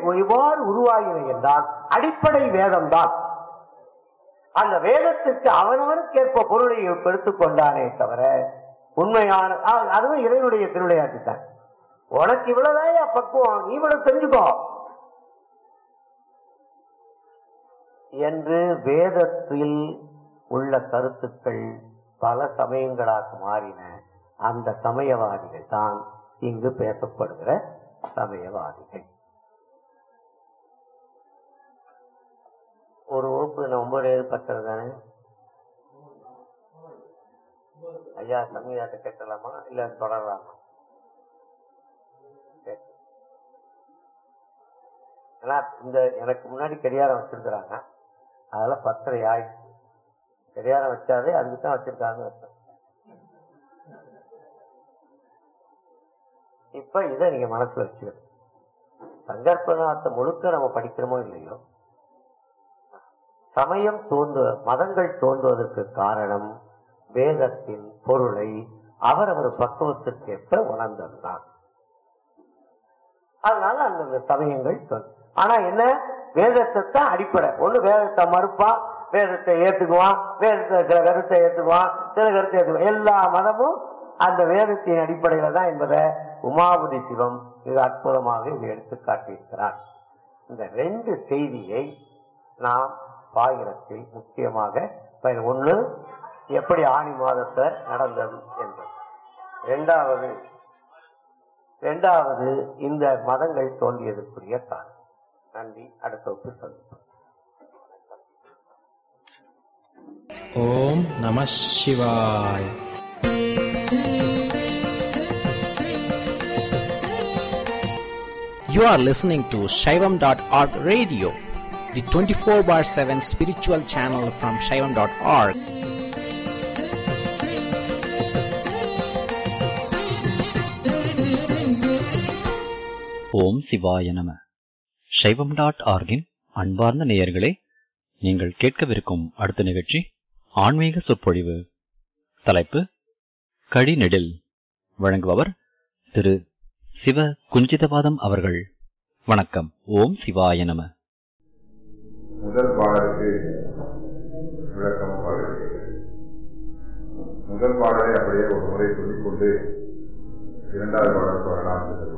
எவ்வாறு உருவாகின என்றால் அடிப்படை வேதம்தான் அந்த வேதத்துக்கு அவனவனுக்கு ஏற்ப பொருளை எடுத்துக் கொண்டானே தவிர உண்மையான அ- அதுவும் இறைவனுடைய திருவிளையாட்டு தான் உனக்கு இவ்வளவுதான் பக்குவம் நீ இவ்வளவு தெரிஞ்சுக்கோ என்று வேதத்தில் உள்ள கருத்துக்கள் பல சமயங்களாக மாறின அந்த சமயவாதிகள் தான் இங்கு பேசப்படுகிற சமயவாதிகள் ஒரு வகுப்பு நான் ஒன்பது ஏழு பத்தரை தானே ஐயா சமீதாட்ட கேட்டலாமா இல்ல தொடரலாமா கேட்டு. ஏன்னா இந்த எனக்கு முன்னாடி கடிகாரம் வச்சிருக்கிறாங்க அதெல்லாம் பத்தரை ஆயிடுச்சு கடிகாரம் வச்சாவே அதுக்கு தான் வச்சிருக்காங்க அர்த்தம். இப்ப இதை நீங்க மனசுல வச்சுக்கணும் சங்கற்பனார்த்த முழுக்க நம்ம படிக்கிறோமோ இல்லையோ சமயம் தோன்று மதங்கள் தோன்றுவதற்கு காரணம் வேதத்தின் பொருளை அவரவர் பக்குவத்திற்கேற்ப உணர்ந்ததுதான் அதனால அந்த சமயங்கள் தோன்றும் ஆனா என்ன வேதத்தை தான் அடிப்படை ஒண்ணு வேதத்தை மறுப்பான் வேதத்தை ஏத்துக்குவான் வேதத்தை சில கருத்தை ஏத்துக்குவான் சில கருத்தை ஏத்துக்குவான் எல்லா மதமும் அந்த வேதத்தின் அடிப்படையில தான் என்பதை உமாபதி சிவம் மிக அற்புதமாக இது எடுத்து காட்டியிருக்கிறார் இந்த ரெண்டு செய்தியை நாம் பாயிரத்தில் முக்கியமாக பயன் ஒண்ணு எப்படி ஆணி மாதத்தில் நடந்தது என்பது இரண்டாவது இரண்டாவது இந்த மதங்கள் தோன்றியதற்குரிய காரணம் நன்றி அடுத்த வகுப்பு சந்திப்போம் ஓம் நம சிவாய் You are listening to Shaivam.org radio, the 24 bar 7 spiritual channel from Shaivam.org. ஓம் சிவாய நம சைவம் டாட் ஆர்கின் அன்பார்ந்த நேயர்களே நீங்கள் கேட்கவிருக்கும் அடுத்த நிகழ்ச்சி ஆன்மீக சொற்பொழிவு தலைப்பு கடிநெடில் வழங்குபவர் திரு சிவ குஞ்சிதபாதம் அவர்கள் வணக்கம் ஓம் சிவாய நம முதல் பாடலுக்கு விளக்கம் பாடுகிறேன் முதல் பாடலை அப்படியே ஒரு முறை சொல்லிக்கொண்டு இரண்டாவது பாடலுக்கு வரலாம் என்று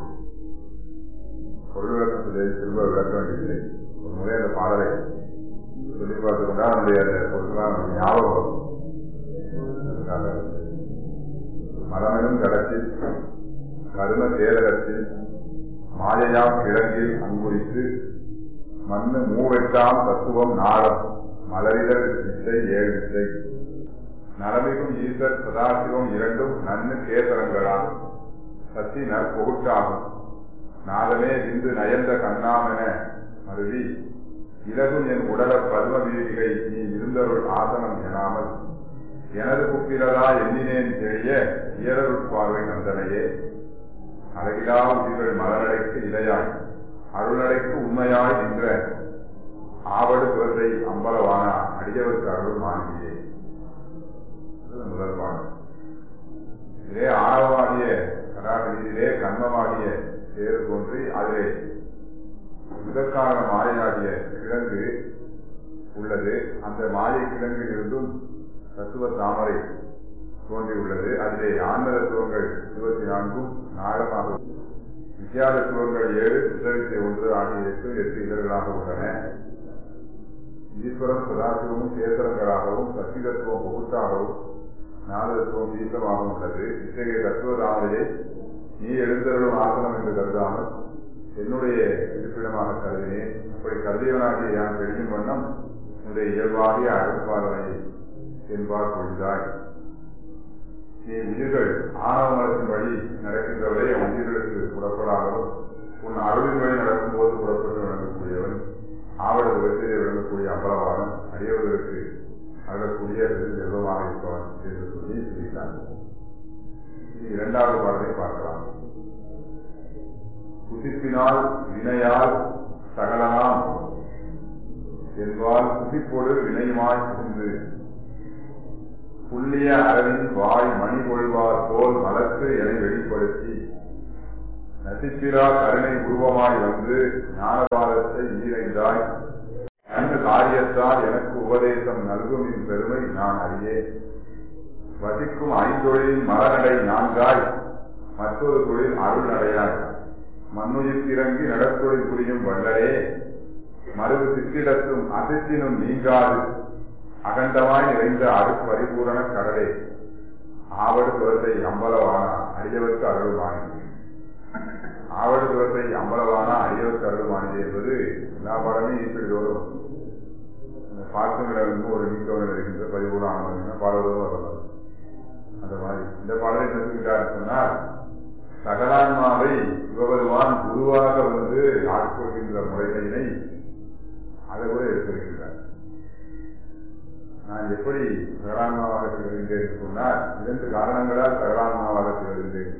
பொருள் விளக்கத்திலே திரும்ப விளக்க வேண்டியதில்லை ஒரு முறை அந்த பாடலை சொல்லி பார்த்து கொண்டா நம்முடைய அந்த பொருள்லாம் நமக்கு ஞாபகம் வரும். அதுக்காக மரமெனும் கடத்தில் கரும சேதகத்தில் மாயையாம் கிழங்கில் அங்குரித்து மண்ணு மூவெட்டாம் தத்துவம் நாளம் மலரிதழ் வித்தை ஏழு வித்தை நலமிகும் ஈசர் சதாசிவம் இரண்டும் நன்னு கேசரங்களாம் சத்தி நற்பொகுட்டாகும் நாதமே விந்து நயந்த கண்ணாமென மருவி இலகும் என் உடல பதும வீதிகை நீ இருந்தருள் ஆசனம் எனாமல் எனது குப்பிலதா எண்ணினேன் தெரிய இயலருள் பார்வை நந்தனையே அழகிலா உயிர்கள் மலரடைக்கு இலையாய் அருளடைக்கு உண்மையாய் நின்ற ஆவடு குழந்தை அம்பலவானா அடியவருக்கு அருள் மாண்டியே இது முதல் பாடம் இதிலே ஆணவமாகிய கடாகதியிலே கண்மமாகிய சேறு தோன்றி அதிலே இதற்கான மாயையாகிய கிழங்கு உள்ளது அந்த மாயை கிழங்கில் இருந்தும் தத்துவ தாமரை தோன்றியுள்ளது அதிலே ஆன்ம தத்துவங்கள் இருபத்தி நான்கும் நாகமாக வித்யா தத்துவங்கள் ஏழு சித்தரித்தை ஒன்று ஆகிய எட்டு எட்டு இதழ்களாக உள்ளன ஈஸ்வரம் சதாசிவமும் சேசரங்களாகவும் சக்தி தத்துவம் பொகுட்டாகவும் நாலு தத்துவம் தீர்த்தமாகவும் உள்ளது இத்தகைய தத்துவ தாமரையை நீ எழுந்தருளும் ஆசனம் என்று கருதாமல் என்னுடைய இருப்பிடமாக கருதினேன் அப்படி கருதியவனாகிய யான் தெரியும் வண்ணம் உன்னுடைய இயல்பாகிய அருட்பாதனை என்பார் பொழுதாய் நீ உயிர்கள் ஆணவ மரத்தின் வழி நடக்கின்றவரை உயிர்களுக்கு புறப்படாமலும் உன் அருளின் வழி நடக்கும்போது புறப்பட்டு நடக்கக்கூடியவன் ஆவட உலகத்திலே விளங்கக்கூடிய அம்பலவாதம் அடியவர்களுக்கு அழகக்கூடிய செல்வமாக இருப்பவன் என்று சொல்லி சொல்லிட்டாங்க இனி இரண்டாவது பாடலை பார்க்கலாம் குதிப்பினால் வினையால் சகலனாம் என்பால் குதிப்போடு வினையுமாய் புகுந்து புள்ளிய அரவின் வாய் மணி கொள்வார் போல் மலர்த்து என வெளிப்படுத்தி நசிப்பிலா கருணை உருவமாய் வந்து ஞானபாதத்தை ஈரைந்தாய் அந்த காரியத்தால் எனக்கு உபதேசம் நல்கும் என் பெருமை நான் அறியேன் வசிக்கும் ஐந்தொழில் மரநடை நான்காய் மற்றொரு தொழில் அருள் நடையாய் மண்ணுயிர் இறங்கி நடத்தொழில் புரியும் வல்லரே மறுவு சிற்றிடத்தும் அதிர்ச்சினும் நீங்காது அகண்டமாய் நிறைந்த அருட்பரிபூரண கடலே ஆவடு துரத்தை அம்பலவானா அடியவர்க்கு அருள்வானி ஆவடு துரத்தை அம்பலவானா அடியவர்க்கு அருள்வானி என்பது எல்லா பாடமே ஈஸ்வரியோடு அந்த பார்க்குமிடம் ஒரு நீக்கவர்கள் இருக்கின்ற பரிபூரண பாடலோடு வரலாம் அந்த மாதிரி இந்த பாடலை தெரிஞ்சுக்கிட்டார் சொன்னால் சகலான்மாவை சிவபெருமான் குருவாக வந்து ஆட்கொள்கின்ற முறைமையினை அதை கூட எடுத்திருக்கின்றார் நான் எப்படி சகலான்மாவாக திகழ்கின்றேன் என்று சொன்னால் இரண்டு காரணங்களால் சகலான்மாவாக திகழ்கின்றேன்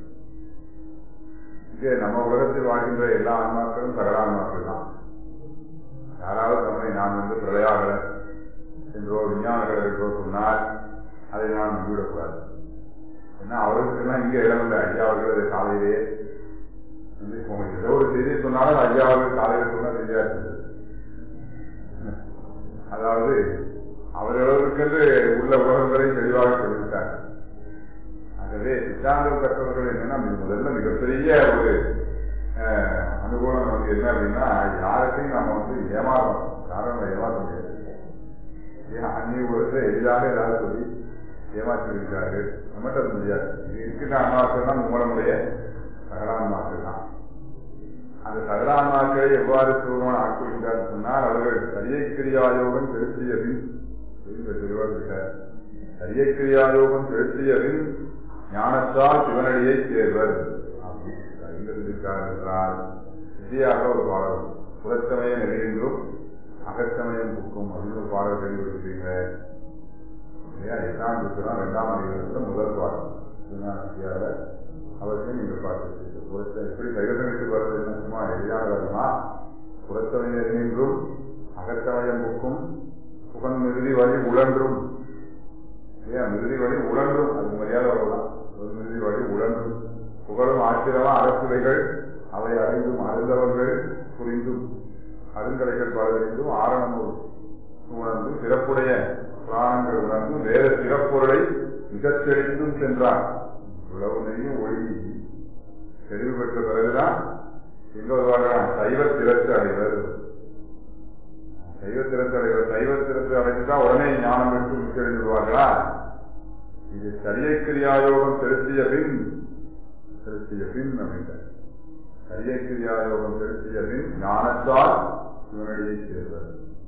இங்கே நம்ம உலகத்தில் வாழ்கின்ற எல்லா ஆன்மாக்களும் சகலான்மாக்கள் தான் யாராவது நம்மை நான் வந்து பிரளையாகலன் என்றோ விஞ்ஞானங்கள் என்றோ சொன்னால் அதை நான் நம்பிவிடக்கூடாது ஏன்னா அவர்களுக்கெல்லாம் இங்கே இடம் இல்லை ஐயா அவர்கள் அதை காலையிலேயே வந்து இப்போ ஏதோ ஒரு செய்தி சொன்னாலும் ஐயா அவர்கள் காலையில் சொன்னா செய்தியா இருக்குது அதாவது அவர்களுக்கென்று உள்ள உலகங்களை தெளிவாக சொல்லிவிட்டார் ஆகவே சித்தாந்தம் கற்றவர்கள் என்னன்னா இது முதல்ல மிகப்பெரிய ஒரு அஹ், அனுகூலம் நமக்கு என்ன அப்படின்னா யாருக்கையும் நம்ம வந்து ஏமாறணும் காரணம் ஏமாற்ற முடியாது ஏன் அந்நிய உலகத்தை எளிதாக ஏதாவது சொல்லி ஏமாற்றிருக்கிறார்கள் நம்மகிட்ட அது முடியாது இது இருக்கின்ற அன்மாக்கள் தான் மூலமுடைய சகலான்மாக்கள் தான் அந்த சகலான்மாக்களை எவ்வாறு சிவபெருமான் ஆட்கொள்கிறார் சொன்னால் அவர்கள் சரியக்கிரியாயோகம் செலுத்தியபின் தெளிவாக சரியக்கிரியாயோகம் செலுத்தியபின் ஞானத்தால் சிவனடியை சேர்வர் எங்க சொல்லியிருக்கார் என்றால் இந்தியாக ஒரு பாடல் புறச்சமயம் நெறிகின்றும் அகச்சமயம் புக்கும் அப்படின்னு ஒரு பாடல் கேள்விப்பட்டிருக்கீங்க இல்லையா எட்டாம் புத்தகம் ரெண்டாம் அதிகாரத்தில் முதல் பாடம் சிவஞானத்தியாக அவசியம் நீங்கள் பார்த்து புறத்த எப்படி கைவசமிட்டு வருது என்ன சும்மா எளிதாக வருமா புறச்சமயம் நின்றும் அகச்சமயம் புக்கும் புகன் மிகுதி வழி உழன்றும் இல்லையா மிகுதி வழி உழன்றும் அது மரியாதை வரலாம் ஒரு மிகுதி வழி உழன்றும் புகழும் ஆச்சரியமா அரசுரைகள் அவை அறிந்தும் அறிந்தவர்கள் புரிந்தும் அருங்கலைகள் பலரிந்தும் ஆரணம் உணர்ந்து சிறப்புடைய புராணங்கள் உணர்ந்து வேற சிறப்பொருளை மிகச் தெளிந்தும் சென்றார் இவ்வளவு நிறைய ஒளி தெளிவு பெற்ற பிறகுதான் எங்க வருவாங்க சைவ திறத்து அடைவர் சைவ திறத்து அடைவர் சைவ திறத்து அடைந்துட்டா உடனே ஞானம் பெற்று முக்கியம் விடுவார்களா இது சரியை கிரியாயோகம் செலுத்திய பின் செலுத்திய பின் அப்படின்றார் சரியை கிரியாயோகம் செலுத்திய பின் ஞானத்தால் இவனடியை சேர்வர்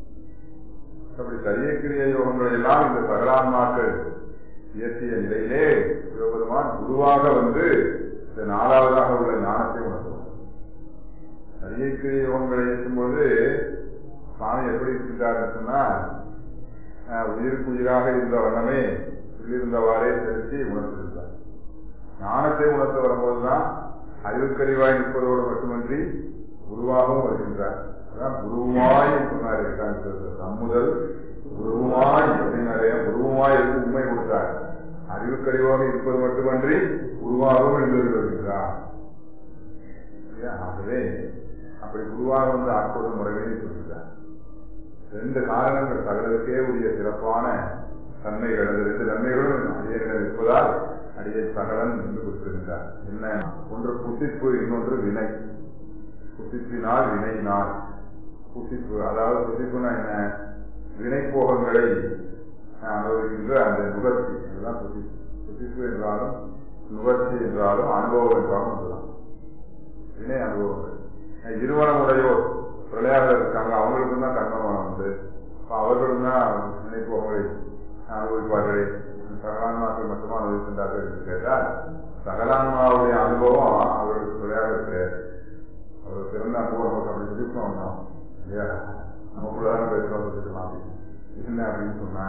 அப்படி சரியக்கிரிய யோகங்கள் எல்லாம் இந்த சகலான்மாக்கள் இயற்றிய நிலையிலே சிவபெருமான் குருவாக வந்து இந்த நாலாவதாக உள்ள ஞானத்தை உணர்த்துவார் சரியக்கிரிய யோகங்களை இயற்றும்போது சுவாமி எப்படி இருக்கின்றார் சொன்னா அஹ், உயிருக்கு உயிராக இருந்த வண்ணமே உள்ளிருந்தவாறே செலுத்தி உணர்த்திருந்தார் ஞானத்தை உணர்த்த வரும்போதுதான் அறிவுக்கறிவாய் நிற்பதோடு மட்டுமின்றி குருவாகவும் வருகின்றார் அதான் குருவாய் சொன்னாரு நம்முதல் குருவாய் அப்படின்னாரு குருவாய் இருந்து உண்மை கொடுத்தார் அறிவுக்கறிவாக இருப்பது மட்டுமன்றி குருவாகவும் எழுந்து வருகின்றார் இல்லையா? ஆகவே அப்படி குருவாக வந்து ஆட்கொள்ளும் முறையை சொல்கிறார் ரெண்டு காரணங்கள் சகலருக்கே உரிய சிறப்பான தன்மைகள் அந்த ரெண்டு நன்மைகளும் அடியனிடம் இருப்பதால் அடியை சகலன் என்று குறிப்பிடுகின்றார் என்ன ஒன்று புசிப்பு இன்னொன்று வினை புசிப்பினால் வினையினால் புசிப்பு அதாவது புசிப்புனா என்ன வினைப்போகங்களை அனுபவிக்கின்ற அந்த நுகர்ச்சி அதுதான் புசிப்பு புசிப்பு என்றாலும் நுகர்ச்சி என்றாலும் அனுபவம் என்றாலும் அதுதான் வினை அனுபவங்கள் அஹ் இருவனம் உடையோர் பிரளையாளர் இருக்காங்க அவங்களுக்கும் தான் கர்மமனம் உண்டு அப்ப அவர்களும் தான் நினைப்பவங்களை அனுபவிப்பார்களே சகலான்மாக்கள் மட்டுமா அனுபவிக்கின்றார்கள் என்று கேட்டால் சகலான்மாவுடைய அனுபவம் அவர்களுக்கு பிரளையாக கிடையாது அவர் சிறந்த அனுபவம் நமக்கு அப்படி பிடிக்கும் வந்தோம் இல்லையா நமக்குள்ளதான் பேசுறோம் சொல்லிக்கலாம் என்ன அப்படின்னு சொன்னா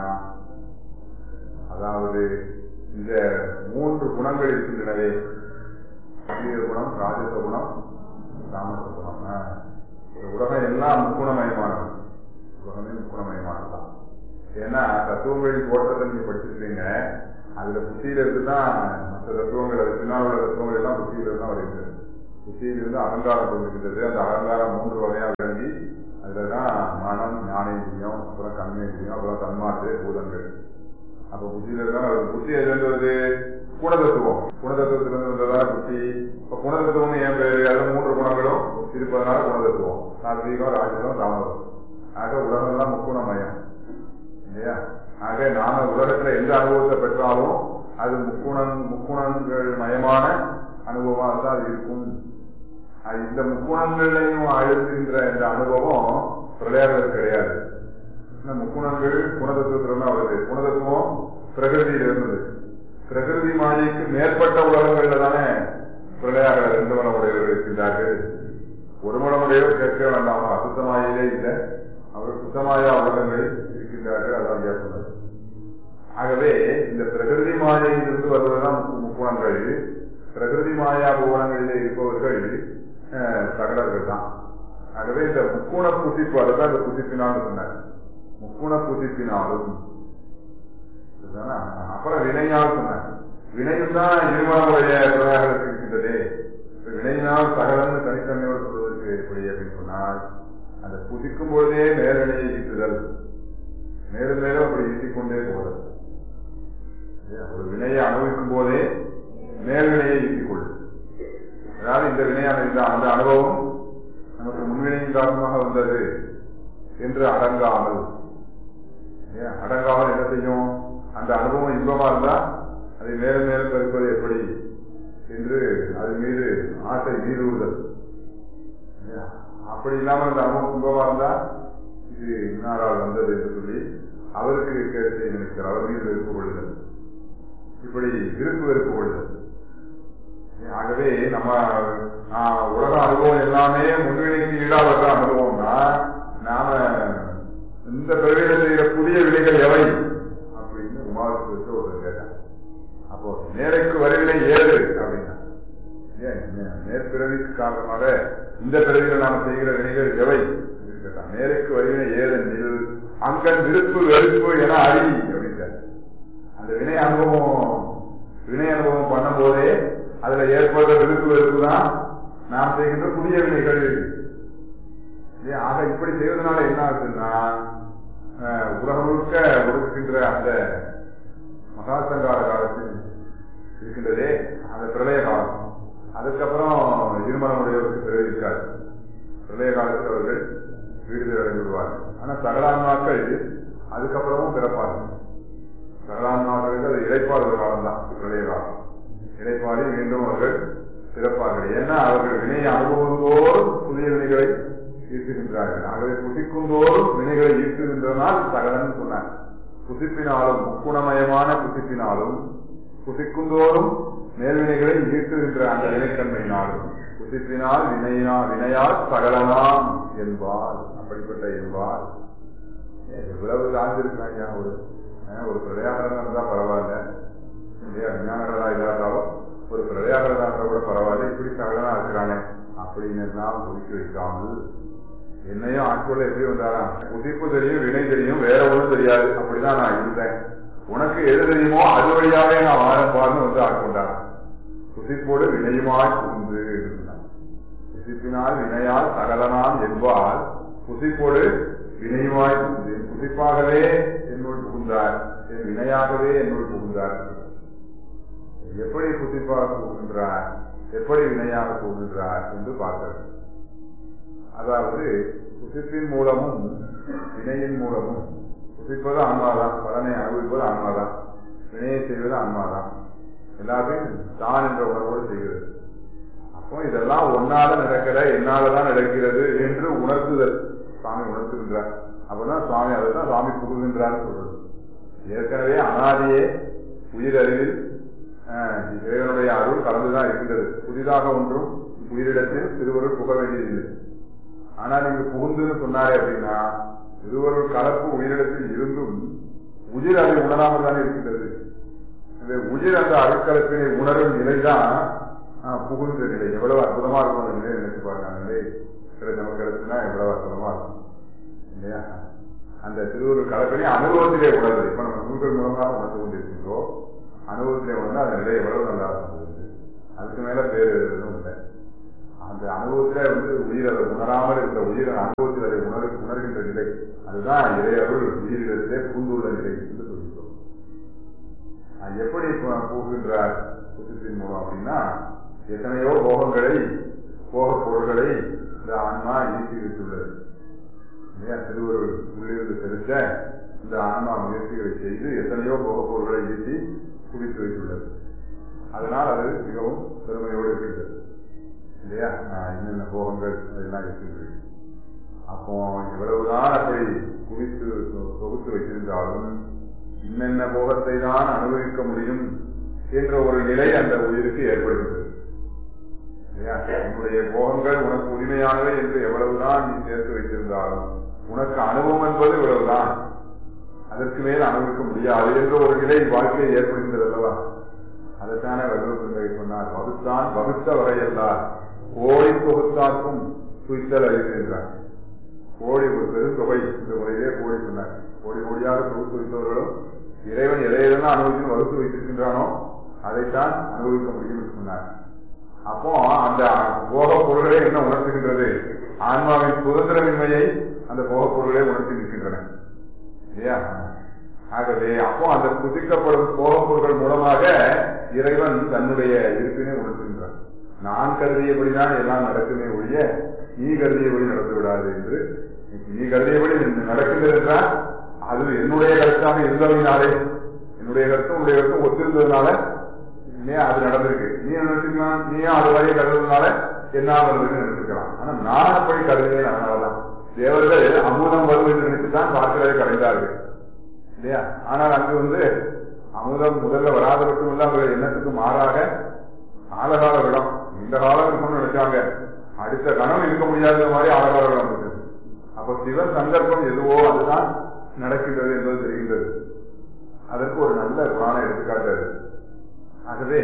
அதாவது இந்த மூன்று குணங்கள் இருக்கின்றனவே சீர குணம் ராஜச குணம் தாமச குணம் ஆ. இந்த உலகம் எல்லாம் முக்குணமயமானது உலகமே முக்குணமயமானதுதான் ஏன்னா தத்துவங்களின் தோற்றத்தை நீங்க படிச்சிருக்கீங்க அதுல புத்தியில இருந்து தான் மற்ற தத்துவங்கள் அது பின்னால் உள்ள தத்துவங்கள் எல்லாம் புத்தியில இருந்து தான் வருகிறது புத்தியிலிருந்து அகங்காரம் கொண்டிருக்கிறது அந்த அகங்காரம் மூன்று வகையாக விளங்கி அதுலதான் மனம் ஞானேந்திரியம் அப்புறம் கண்மேந்திரியம் அப்புறம் தன்மாற்று பூதங்கள் அப்ப புத்தியில இருந்தா அது புத்தி எதுல இருந்து வருது குணதத்துவம் குணதத்துவத்திலிருந்து வந்ததான புத்தி இப்ப குணதத்துவம் என் பேரு அதுல மூன்று குணங்களும் இருப்பதனால குணதத்துவம் சாத்வீகம் ராஜசம் தாமதம் ஆக உலகம்லாம் முக்குணமயம் இல்லையா ஆக நாம உலகத்துல எந்த அனுபவத்தை பெற்றாலும் அது முக்குணம் முக்குணங்கள் மயமான அனுபவமா தான் அது இருக்கும் அது இந்த முக்குணங்களையும் அழுத்துகின்ற இந்த அனுபவம் பிரளயாளர் கிடையாது இந்த முக்குணங்கள் குணதத்துவத்துல வருது குணதத்துவம் பிரகிருதியில் இருந்தது பிரகிருதி மாயைக்கு மேற்பட்ட உலகங்கள்ல தானே பிரளயாக ரெண்டு மனமுடையவர்கள் இருக்கின்றார்கள் ஒரு மனமுடையவர் கேட்க வேண்டாமா அசுத்தமாயிலே இல்லை அவர் சுத்தமாயா உலகங்களில் இருக்கின்றார்கள் அதான் ஐயா சொன்னது ஆகவே இந்த பிரகிருதி மாயையிலிருந்து வருவதுதான் முக்கு- முக்குணங்கள் பிரகிருதி மாயா புவனங்களிலே இருப்பவர்கள் அஹ், சகலர்கள் தான் ஆகவே இந்த முக்குண புசிப்பு அதுதான் இந்த புசிப்பினால் சொன்னார் முக்குண புசிப்பினாலும் இதுதானே? அப்புறம் வினையால் சொன்னார் வினையும் தான் இருமலமுடைய பிரயாகத்துக்கு இருக்கின்றதே இப்ப வினையினால் சகலன்னு தனித்தன்மையோடு சொல்வதற்கு எப்படி அப்படின்னு சொன்னால் அந்த புதிக்கும் பொழுதே மேல்நிலையை ஈட்டுதல் மேலும் மேலும் அப்படி ஈட்டிக் கொண்டே போதல் இல்லையா? ஒரு வினையை அனுபவிக்கும் போதே மேல்வினையை ஈட்டிக் கொள்ளும் அதாவது இந்த வினையான இந்த அந்த அனுபவம் நமக்கு முன்வினையின் காரணமாக வந்தது என்று அடங்காமல் இல்லையா? அடங்காமல் என்ன செய்யும் அந்த அனுபவம் இன்பமா இருந்தா அதை மேலும் மேலும் பெருப்பது எப்படி என்று அது மீது ஆசை மீறுதல் இல்லையா? அப்படி இல்லாமல் அந்த அனுபவம் இன்பமா இருந்தா இது இன்னாரால் வந்தது என்று சொல்லி அவருக்கு கேட்டு நினைக்கிறார் அவர் மீது வெறுப்பு கொள்ளுதல் இப்படி விருப்பு வெறுப்பு கொள்ளுதல் ஆகவே நம்ம ஆஹ், உலக அனுபவம் எல்லாமே முன்வினைக்கு ஈடாவற்ற அனுபவம்னா நாம இந்த பிறவியில செய்கிற புதிய வினைகள் எவை அப்படின்னு உமாவுக்கு ஒரு கேட்டான் அப்போ நேரைக்கு வருவினை ஏது அப்படின்னா ஏன் நே- நேர்பிறவிக்கு காரணமாக இந்த பிறவியில் நாம் செய்கிற வினைகள் எவை அப்படின்னு கேட்டான் நேருக்கு வருவினை ஏதெனில் அங்கன் விருப்பு வெறுப்பு என அறி அப்படின்றார் அந்த வினை அனுபவம் வினை அனுபவம் பண்ணும் போதே அதுல ஏற்படுற விருப்பு வெறுப்பு தான் நாம் செய்கின்ற புதிய வினைகள் இல்லையா? ஆக இப்படி செய்வதனால என்ன ஆகுதுன்னா அஹ், உலகம் முழுக்க ஒடுக்கின்ற அந்த மகாசங்கார காலத்தில் இருக்கின்றதே அந்த பிரளய காலம் அதுக்கப்புறம் இருமலமுடையவருக்கு பிறகு இருக்காது பிரளய காலத்தில் அவர்கள் வீடுதல் அடைந்து விடுவார்கள் ஆனா சகலான்மாக்கள் அதுக்கப்புறமும் பிறப்பார்கள் சகலான்மாக்களுக்கு அது இடைப்பாடு காலம் தான் பிரளய காலம் இடைப்பாடி மீண்டும் அவர்கள் பிறப்பார்கள் ஏன்னா அவர்கள் வினை அனுபவத்தோறும் புதிய வினைகளை ஈர்த்துகின்றார்கள் ஆகவே புசிக்கும் தோறும் வினைகளை ஈர்த்துகின்றனால் சகலன் சொன்னார் புசிப்பினாலும் முக்குணமயமான புசிப்பினாலும் புசிக்கும் தோறும் மேல்வினைகளை ஈர்த்துகின்ற அந்த வினைத்தன்மையினாலும் புசிப்பினால் வினையா வினையால் சகலனாம் என்பார் அப்படிப்பட்ட என்பார் இவ்வளவு சார்ந்திருக்கிறாங்க ஒரு அஹ், ஒரு பிரயாணம் இருந்தா பரவாயில்ல இல்லையா விஞ்ஞானங்களா இல்லாட்டாலும் ஒரு பிரயாணம் இருந்தா கூட பரவாயில்ல இப்படி சகலனா இருக்கிறானே அப்படின்னு எல்லாம் ஒதுக்கி வைக்காமல் என்னையும் ஆட்கொள்ள எப்படி வந்தாராம் புதிப்பு தெரியும் வினை தெரியும் வேற ஒண்ணும் தெரியாது அப்படிதான் நான் இருந்தேன் உனக்கு எது தெரியுமோ அது வழியாவே நான் வாழப்பார்னு வந்து ஆட்கொண்டாராம் புசிப்போடு வினையுமாய் புகுந்து இருந்தான் புசிப்பினால் வினையால் சகலனாம் என்பால் புசிப்போடு வினையுமாய் புகுந்து என் புசிப்பாகவே என்னுள் புகுந்தார் என் வினையாகவே என்னுள் புகுந்தார் எப்படி புசிப்பாக புகுகின்றார் எப்படி வினையாக புகுகின்றார் என்று பார்க்கிறது அதாவது புசிப்பின் மூலமும் வினையின் மூலமும் புசிப்பது ஆன்மாதான் பலனை அனுபவிப்பது ஆன்மாதான் வினையை செய்வது ஆன்மாதான் எல்லாத்தையும் தான் என்ற உணர்வோடு செய்கிறது அப்போ இதெல்லாம் ஒன்னால நடக்கிற என்னாலதான் நடக்கிறது என்று உணர்த்துதல் சுவாமி உணர்த்துகின்றார் அப்பதான் சுவாமி அதைதான் சுவாமி புகுகின்றார் சொல்றது ஏற்கனவே அனாதியே உயிர் அறிவில் ஆஹ், இறைவனுடைய அருள் கலந்துதான் இருக்கின்றது புதிதாக ஒன்றும் உயிரிடத்தில் திருவருள் புக வேண்டியதில்லை ஆனா நீங்க புகுந்துன்னு சொன்னாரே அப்படின்னா திருவருள் கலப்பு உயிரிடத்தில் இருந்தும் உயிர் அதை உணராமல் தானே இருக்கின்றது இந்த உயிர் அந்த அருட்கலப்பினை உணரும் நிலைதான் ஆஹ், புகுந்த நிலை எவ்வளவு அற்புதமா இருக்கும் அந்த நிலையை நினைச்சு பாருங்க அந்த நிலை கிடைச்ச மக்களுக்குன்னா எவ்வளவு அற்புதமா இருக்கும் இல்லையா அந்த திருவருள் கலப்பினை அனுபவத்திலே உணர்வது இப்ப நம்ம நூல்கள் மூலமாக உணர்ந்து கொண்டிருக்கின்றோம் அனுபவத்திலே உணர்ந்து அந்த நிலை எவ்வளவு நல்லா இருந்தது அதுக்கு மேல பேர் எதுவும் இல்லை அந்த அனுபவத்துல வந்து உயிர் அதை உணராமல் இருக்கிற உயிர் அனுபவத்தில் அதை உணர் உணர்கின்ற நிலை அதுதான் இறையருள் உயிரிடத்திலே பூந்துள்ள நிலை என்று சொல்கிறோம் அது எப்படி போ- போகின்றார் புத்தத்தின் மூலம் அப்படின்னா எத்தனையோ போகங்களை போக பொருள்களை இந்த ஆன்மா ஈட்டி வைத்துள்ளது இல்லையா திருவருள் உள்ளிருந்து செலுத்த இந்த ஆன்மா முயற்சிகளை செய்து எத்தனையோ போக பொருள்களை ஈட்டி குவித்து வைத்துள்ளது அதனால் அது மிகவும் பெருமையோடு இருக்கின்றது இல்லையா ஆஹ் என்னென்ன போகங்கள் அதெல்லாம் இருக்கின்றது அப்போ எவ்வளவுதான் அப்படி குவித்து தொ- தொகுத்து வைத்திருந்தாலும் இன்னென்ன போகத்தை தான் அனுபவிக்க முடியும் என்ற ஒரு நிலை அந்த உயிருக்கு ஏற்படுகிறது இல்லையா? உன்னுடைய போகங்கள் உனக்கு உரிமையானவை என்று எவ்வளவுதான் நீ சேர்த்து வைத்திருந்தாலும் உனக்கு அனுபவம் என்பது இவ்வளவுதான் அதற்கு மேல் அனுபவிக்க முடியாது என்ற ஒரு நிலை வாழ்க்கையில் ஏற்படுகின்றது அல்லவா அதைத்தானே வள்ளுவர் சொன்னார் வகுத்தான் வகுத்த வரையல்லார் கோழி தொகுத்தார்க்கும் துய்த்தல் அறிவு என்றார் கோடி ஒரு பெருந்தொகை இந்த முறையிலே கோடி சொன்னார் கோடி கோடியாக தொகுத்து வைத்தவர்களும் இறைவன் எதையெல்லாம் அனுபவித்து வகுத்து வைத்திருக்கின்றானோ அதைத்தான் அனுபவிக்க முடியும் என்று சொன்னார் அப்போ அந்த போக பொருளே என்ன உணர்த்துகின்றது ஆன்மாவின் சுதந்திரமின்மையை அந்த போக பொருளே உணர்த்தி நிற்கின்றன இல்லையா ஆகவே அப்போ அந்த புதிக்கப்படும் போக பொருள்கள் மூலமாக இறைவன் தன்னுடைய இருப்பினை உணர்த்துகின்றான் நான் கருதியபடிதான் எல்லாம் நடக்குமே ஒழிய நீ கருதியபடி நடந்து விடாது என்று நீ கருதியபடி நடக்கின்றது என்றால் அது என்னுடைய கருத்தாக இருந்தவனாலே என்னுடைய கருத்தும் உன்னுடைய கருத்தும் ஒத்திருந்ததுனால இல்லையா அது நடந்திருக்கு நீ நினைச்சுக்கலாம் நீயும் அது வரையும் கருதுறதுனால என்ன வருதுன்னு நினைச்சுக்கலாம் ஆனா நான் அப்படி கருதினேன் அதனாலதான் தேவர்கள் அமுதம் வரும் என்று நினைத்துதான் பார்க்கிறதை கடைந்தார்கள் இல்லையா ஆனால் அங்கு வந்து அமுதம் முதல்ல வராத மட்டும் இல்ல அவங்க எண்ணத்துக்கு மாறாக ஆழகால விடம் இந்த காலம் இருக்கணும்னு நினைச்சாங்க அடுத்த கணம் இருக்க முடியாத மாதிரி ஆழகால விடம் இருக்கு அப்ப சிவன் சந்தர்ப்பம் எதுவோ அதுதான் நடக்கின்றது என்பது தெரிகின்றது அதற்கு ஒரு நல்ல புராண எடுத்துக்காட்டு அது. ஆகவே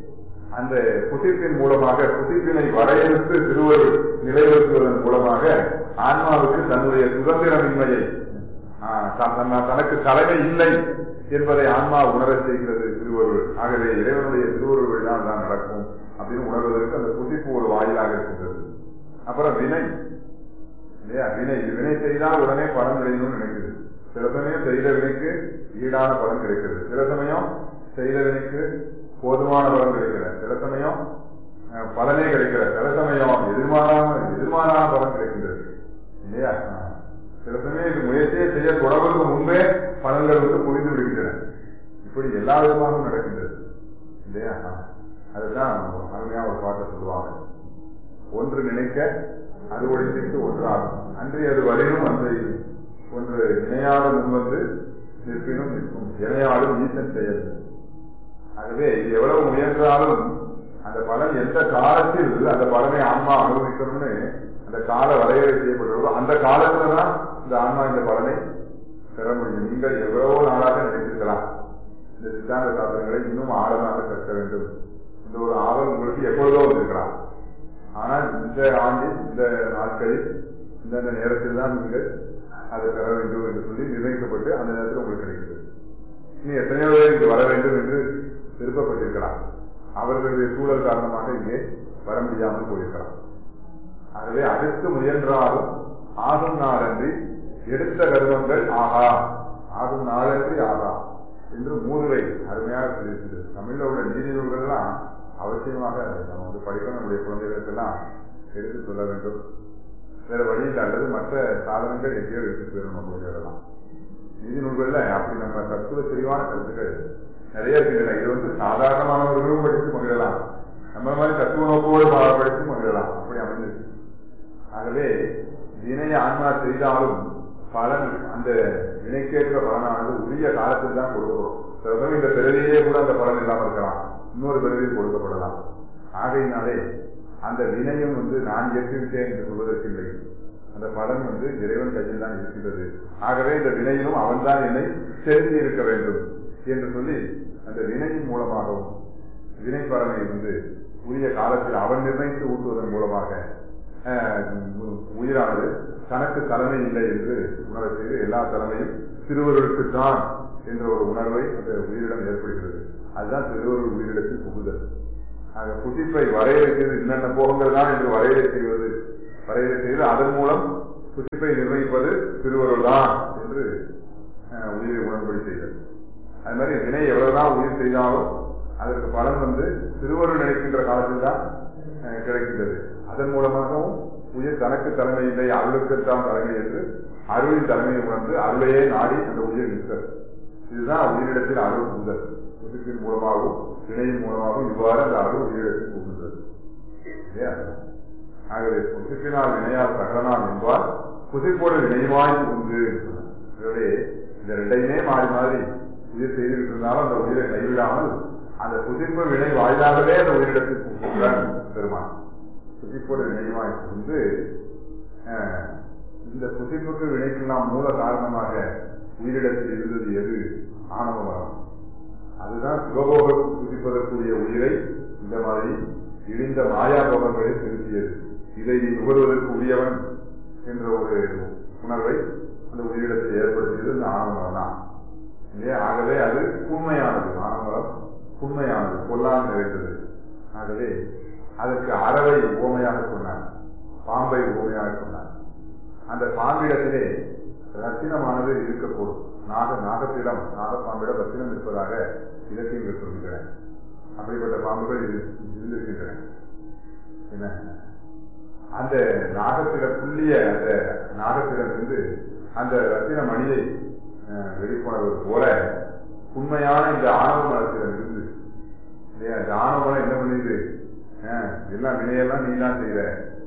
அந்த புசிப்பின் மூலமாக புசிப்பினை வரையறுத்து திருவருள் நிலைநிறுத்துவதன் மூலமாக ஆன்மாவுக்கு தன்னுடைய சுதந்திரமின்மையை ஆஹ், த- தன்ன- தனக்கு தலைமை இல்லை என்பதை ஆன்மா உணரச் செய்கிறது திருவருள் ஆகவே இறைவனுடைய திருவருள் வழிதான் தான் நடக்கும் அப்படின்னு உணர்வதற்கு அந்த புசிப்பு ஒரு வாயிலாக இருக்கின்றது அப்புறம் வினை இல்லையா வினை இது வினை செய்தால் உடனே பலன் கிடைக்கணும்னு நினைக்குது சில சமயம் செய்த வினைக்கு ஈடான பலன் கிடைக்கிறது சில சமயம் செய்த வினைக்கு போதுமான பலன் கிடைக்கிறது சில சமயம் அஹ், பலனே கிடைக்கிற சில சமயம் எதிர்மாறான எதிர்மாறான பலன் கிடைக்கின்றது இல்லையா அஹ். சில சமயம் இது முயற்சியை செய்ய தொடர்புக்கு முன்பே பலன்கள் வந்து புரிந்து விடுகின்றன இப்படி எல்லா விதமாகவும் நடக்கின்றது இல்லையா அஹ். அதுதான் அருமையா ஒரு பாட்டை சொல்லுவாங்க ஒன்று நினைக்க அது ஒழித்திட்டு ஒன்றாகும் அன்றி அது வரையும் அந்த ஒன்று இணையாத முன்வந்து நிற்பினும் நிற்கும் இணையாலும் ஈசன் செயல் ஆகவே இது எவ்வளவு முயன்றாலும் அந்த பலன் எந்த காலத்தில் அந்த பலனை ஆன்மா அனுபவிக்கணும்னு அந்த கால வரையறை செய்யப்பட்டுள்ளதோ அந்த காலத்துல தான் இந்த ஆன்மா இந்த பலனை பெற முடியும் நீங்கள் எவ்வளவோ நாளாக நினைத்திருக்கலாம் இந்த சித்தாந்த சாஸ்திரங்களை இன்னும் ஆழமாக கற்க வேண்டும் இந்த ஒரு ஆவல் உங்களுக்கு எப்பொழுதோ வந்திருக்கலாம் ஆனால் இந்த ஆண்டில் இந்த நாட்களில் இந்தந்த நேரத்தில் தான் நீங்கள் அதை பெற வேண்டும் என்று சொல்லி நிர்ணயிக்கப்பட்டு அந்த நேரத்தில் உங்களுக்கு கிடைக்கிறது இனி எத்தனையோ பேர் இங்கு வர வேண்டும் என்று விருப்பப்பட்டிருக்கலாம் அவர்களுடைய சூழல் காரணமாக இங்கே வர முடியாமல் போயிருக்கலாம் ஆகவே அடுத்து முயன்றாலும் ஆகும் நாளன்றி எடுத்த கர்வங்கள் ஆகா ஆகும் நாளன்றி ஆகா என்று மூதுரை அருமையாக சொல்லியிருக்கிறது தமிழ்ல உள்ள நீதி நூல்கள்லாம் அவசியமாக நம்ம வந்து படிக்கணும் நம்முடைய குழந்தைகளுக்கெல்லாம் எடுத்து சொல்ல வேண்டும் வேற வழியில் அல்லது மற்ற சாதனங்கள் எங்கேயோ எடுத்துட்டு போயிடும் நம்ம குழந்தைகளெல்லாம் நீதி நூல்கள்ல அப்படி நம்ம தத்துவ தெளிவான கருத்துக்கள் நிறைய இருக்கின்றன இது வந்து சாதாரணமானவர்களும் படித்து மகிழலாம் நம்ம மாதிரி தத்துவ நோக்கோடு பா- படித்து மகிழலாம் அப்படி அமைஞ்சிருக்கு ஆகவே வினையை ஆன்மா செய்தாலும் பலன் அந்த வினைக்கேற்ற பலனானது உரிய காலத்தில் தான் கொடுக்கப்படும் சில சமயம் இந்த பிறவியே கூட அந்த பலன் இல்லாமல் இருக்கலாம் இன்னொரு பிறவியில் கொடுக்கப்படலாம் ஆகையினாலே அந்த வினையும் வந்து நான் ஏற்றுவிட்டேன் என்று சொல்வதற்கில்லை அந்த பலன் வந்து இறைவன் கையில் தான் இருக்கின்றது ஆகவே இந்த வினையிலும் அவன்தான் என்னை செலுத்தி இருக்க வேண்டும் என்று சொல்லி அந்த வினையின் மூலமாகவும் வினை பலனை வந்து உரிய காலத்தில் அவன் நிர்ணயித்து ஊட்டுவதன் மூலமாக அஹ், உயிரானது தனக்கு தலைமை இல்லை என்று உணரச் செய்து எல்லா தலைமையும் திருவருளுக்கு தான் என்ற ஒரு உணர்வை அந்த உயிரிடம் ஏற்படுகிறது அதுதான் திருவருள் உயிரிடத்தில் புகுதல் ஆக புசிப்பை வரையறை செய்து என்னென்ன போகங்கள் தான் என்று வரையறை செய்வது வரையறை செய்து அதன் மூலம் புசிப்பை நிர்ணயிப்பது திருவருள் தான் என்று அஹ், உயிரை உணர்படி செய்தது அது மாதிரி வினை எவ்வளவுதான் உயிர் செய்தாலும் அதற்கு பலன் வந்து திருவருள் நினைக்கின்ற காலத்தில் தான் அஹ், கிடைக்கின்றது அதன் மூலமாகவும் உயிர் தனக்கு தலைமை இல்லை அருளுக்குத்தான் தலைமை என்று அருளின் தலைமையை உணர்ந்து அருளையே நாடி அந்த உயிர் நிற்கிறது இதுதான் உயிரிடத்தில் அருள் புகுதல் புதுப்பின் மூலமாகவும் வினையின் மூலமாகவும் இவ்வாறு அந்த அருள் உயிரிடத்தில் புகுகின்றது இல்லையா ஆகவே புதுப்பினால் வினையால் சகலனாம் என்பால் புதுப்போடு வினைவாய் உண்டு ஆகவே இந்த ரெண்டையுமே மாறி மாறி உயிர் செய்துவிட்டு இருந்தாலும் அந்த உயிரை கைவிடாமல் அந்த புதிப்பு வினை வாயிலாகவே அந்த உயிரிடத்தில் புகுகிறான் பெருமான் புதிப்போடு வினைவாய் புகுந்து அஹ், இந்த புதிப்புக்கு வினைக்கெல்லாம் மூல காரணமாக உயிரிடத்தில் இருந்தது எது ஆணவ மரம் அதுதான் சிவபோகம் புதிப்பதற்குரிய உயிரை இந்த மாதிரி இழிந்த மாயா போகங்களை செலுத்தியது இதை நீ நுகர்வதற்கு உரியவன் என்ற ஒரு உணர்வை அந்த உயிரிடத்தில் ஏற்படுத்தியது இந்த ஆணவமரம் தான் இல்லையா ஆகவே அது உண்மையானது ஆணவமரம் உண்மையானது கொல்லாமல் நிறைந்தது ஆகவே அதற்கு அறவை உவமையாக சொன்னார் பாம்பை உவமையாக சொன்னார் அந்த பாம்பிடத்திலே ரத்தினமானது இருக்கக்கூடும் நாக நாகத்திடம் நாகப்பாம்பிடம் ரத்தினம் இருப்பதாக இலக்கியங்கள் சொல்கின்றன அப்படிப்பட்ட பாம்புகள் இரு- இருந்திருக்கின்றன என்ன அந்த நாகத்திட புள்ளிய அந்த நாகத்திடமிருந்து அந்த ரத்தின மணியை அஹ், வெளிக்கொணர்வது போல உண்மையான இந்த ஆணவ மரத்திடம் இருந்து இல்லையா இந்த ஆணவ மரம் என்ன பண்ணுது அஹ், எல்லாம் வினையெல்லாம் நீ தான் செய்யற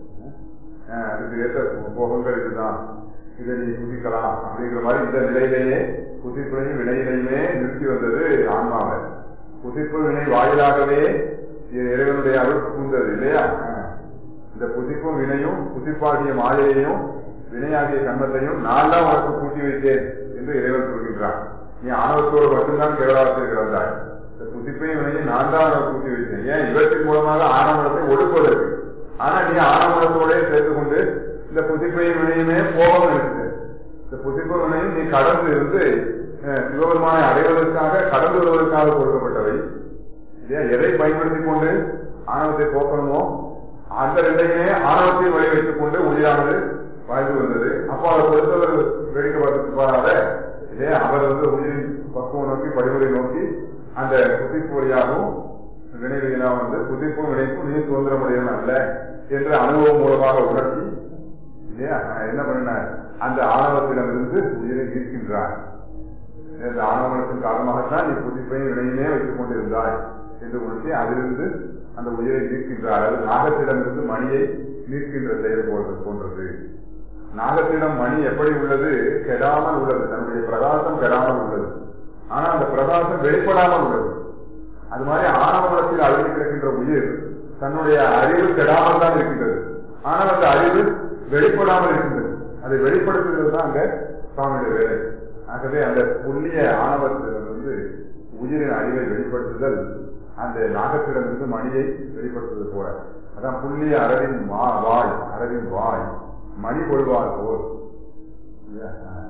அஹ், அதுக்கு ஏற்ற போகங்கள் இதுதான் இதை நீ குதிக்கலாம் அப்படிங்கிற மாதிரி இந்த நிலையிலேயே குதிப்புலையும் வினையிலையுமே நிறுத்தி வந்தது ஆன்மாவை குதிப்பு வினை வாயிலாகவே இ- இறைவனுடைய அருள் புகுந்தது இல்லையா அஹ். இந்த புதிப்பும் வினையும் புதிப்பாகிய மாயையையும் வினையாகிய கண்மத்தையும் நான் தான் உனக்கு கூட்டி வைத்தேன் என்று இறைவன் சொல்கின்றான் நீ ஆணவத்தோடு மட்டும்தான் கேரளாவில் கிடந்தாய் இந்த புதிப்பையும் வினையும் நான் தான் உனக்கு கூட்டி வைத்தேன் ஏன் இவற்றின் மூலமாக ஆணவத்தை ஒடுக்குவதற்கு ஆனா நீ ஆணவத்தோட சேர்த்து கொண்டு இந்த புதிப்பையும் வினையுமே போகம் இருக்கு இந்த புதிப்பு வினையும் நீ கடந்து இருந்து அஹ், சிவபெருமானை அடைவதற்காக கடந்து வருவதற்காக கொடுக்கப்பட்டவை இல்லையா எதை பயன்படுத்தி கொண்டு ஆணவத்தை போக்கணுமோ அந்த ரெண்டையுமே ஆணவத்தை வழி வைத்துக் கொண்டு உயிரானது வாழ்ந்து வந்தது அப்போ அதை பொறுத்தவர் வேடிக்கை பார்த்து பாராத இல்லையா அவர் வந்து உயிரின் பக்குவம் நோக்கி படிமுறை நோக்கி அந்த புதிப்பு வழியாகவும் வினைவினா வந்து புதிப்பும் வினைப்பும் நீ சுதந்திரமுடையவன் அல்ல என்ற அனுபவம் மூலமாக உணர்த்தி இல்லையா அஹ் என்ன பண்ணினார் அந்த ஆணவத்திடமிருந்து உயிரை ஈர்க்கின்றார் இந்த ஆணவனத்தின் காரணமாகத்தான் நீ புதிப்பையும் வினையுமே வைத்துக் கொண்டிருந்தாய் என்று உணர்த்தி அதிலிருந்து அந்த உயிரை நீக்கின்றார் அது நாகத்திடமிருந்து மணியை நீக்கின்ற செயல் போன்றது போன்றது நாகத்திடம் மணி எப்படி உள்ளது கெடாமல் உள்ளது தன்னுடைய பிரகாசம் கெடாமல் உள்ளது ஆனா அந்த பிரகாசம் வெளிப்படாமல் உள்ளது அது மாதிரி ஆணவத்தில் அழுகி கிடக்கின்ற உயிர் தன்னுடைய அறிவு கெடாமல் தான் இருக்கின்றது ஆனால் அந்த அறிவு வெளிப்படாமல் இருக்கின்றது அதை வெளிப்படுத்துகிறது தான் அங்க சுவாமியுடைய வேலை ஆகவே அந்த புண்ணிய ஆணவத்தில் வந்து உயிரின் அறிவை வெளிப்படுத்துதல் அந்த நாகத்திடமிருந்து மணியை வெளிப்படுத்துவது போல அதான் புண்ணிய அறவின் மா வாய் அறவின் வாய் மணி கொள்வார் போல் இல்லையா?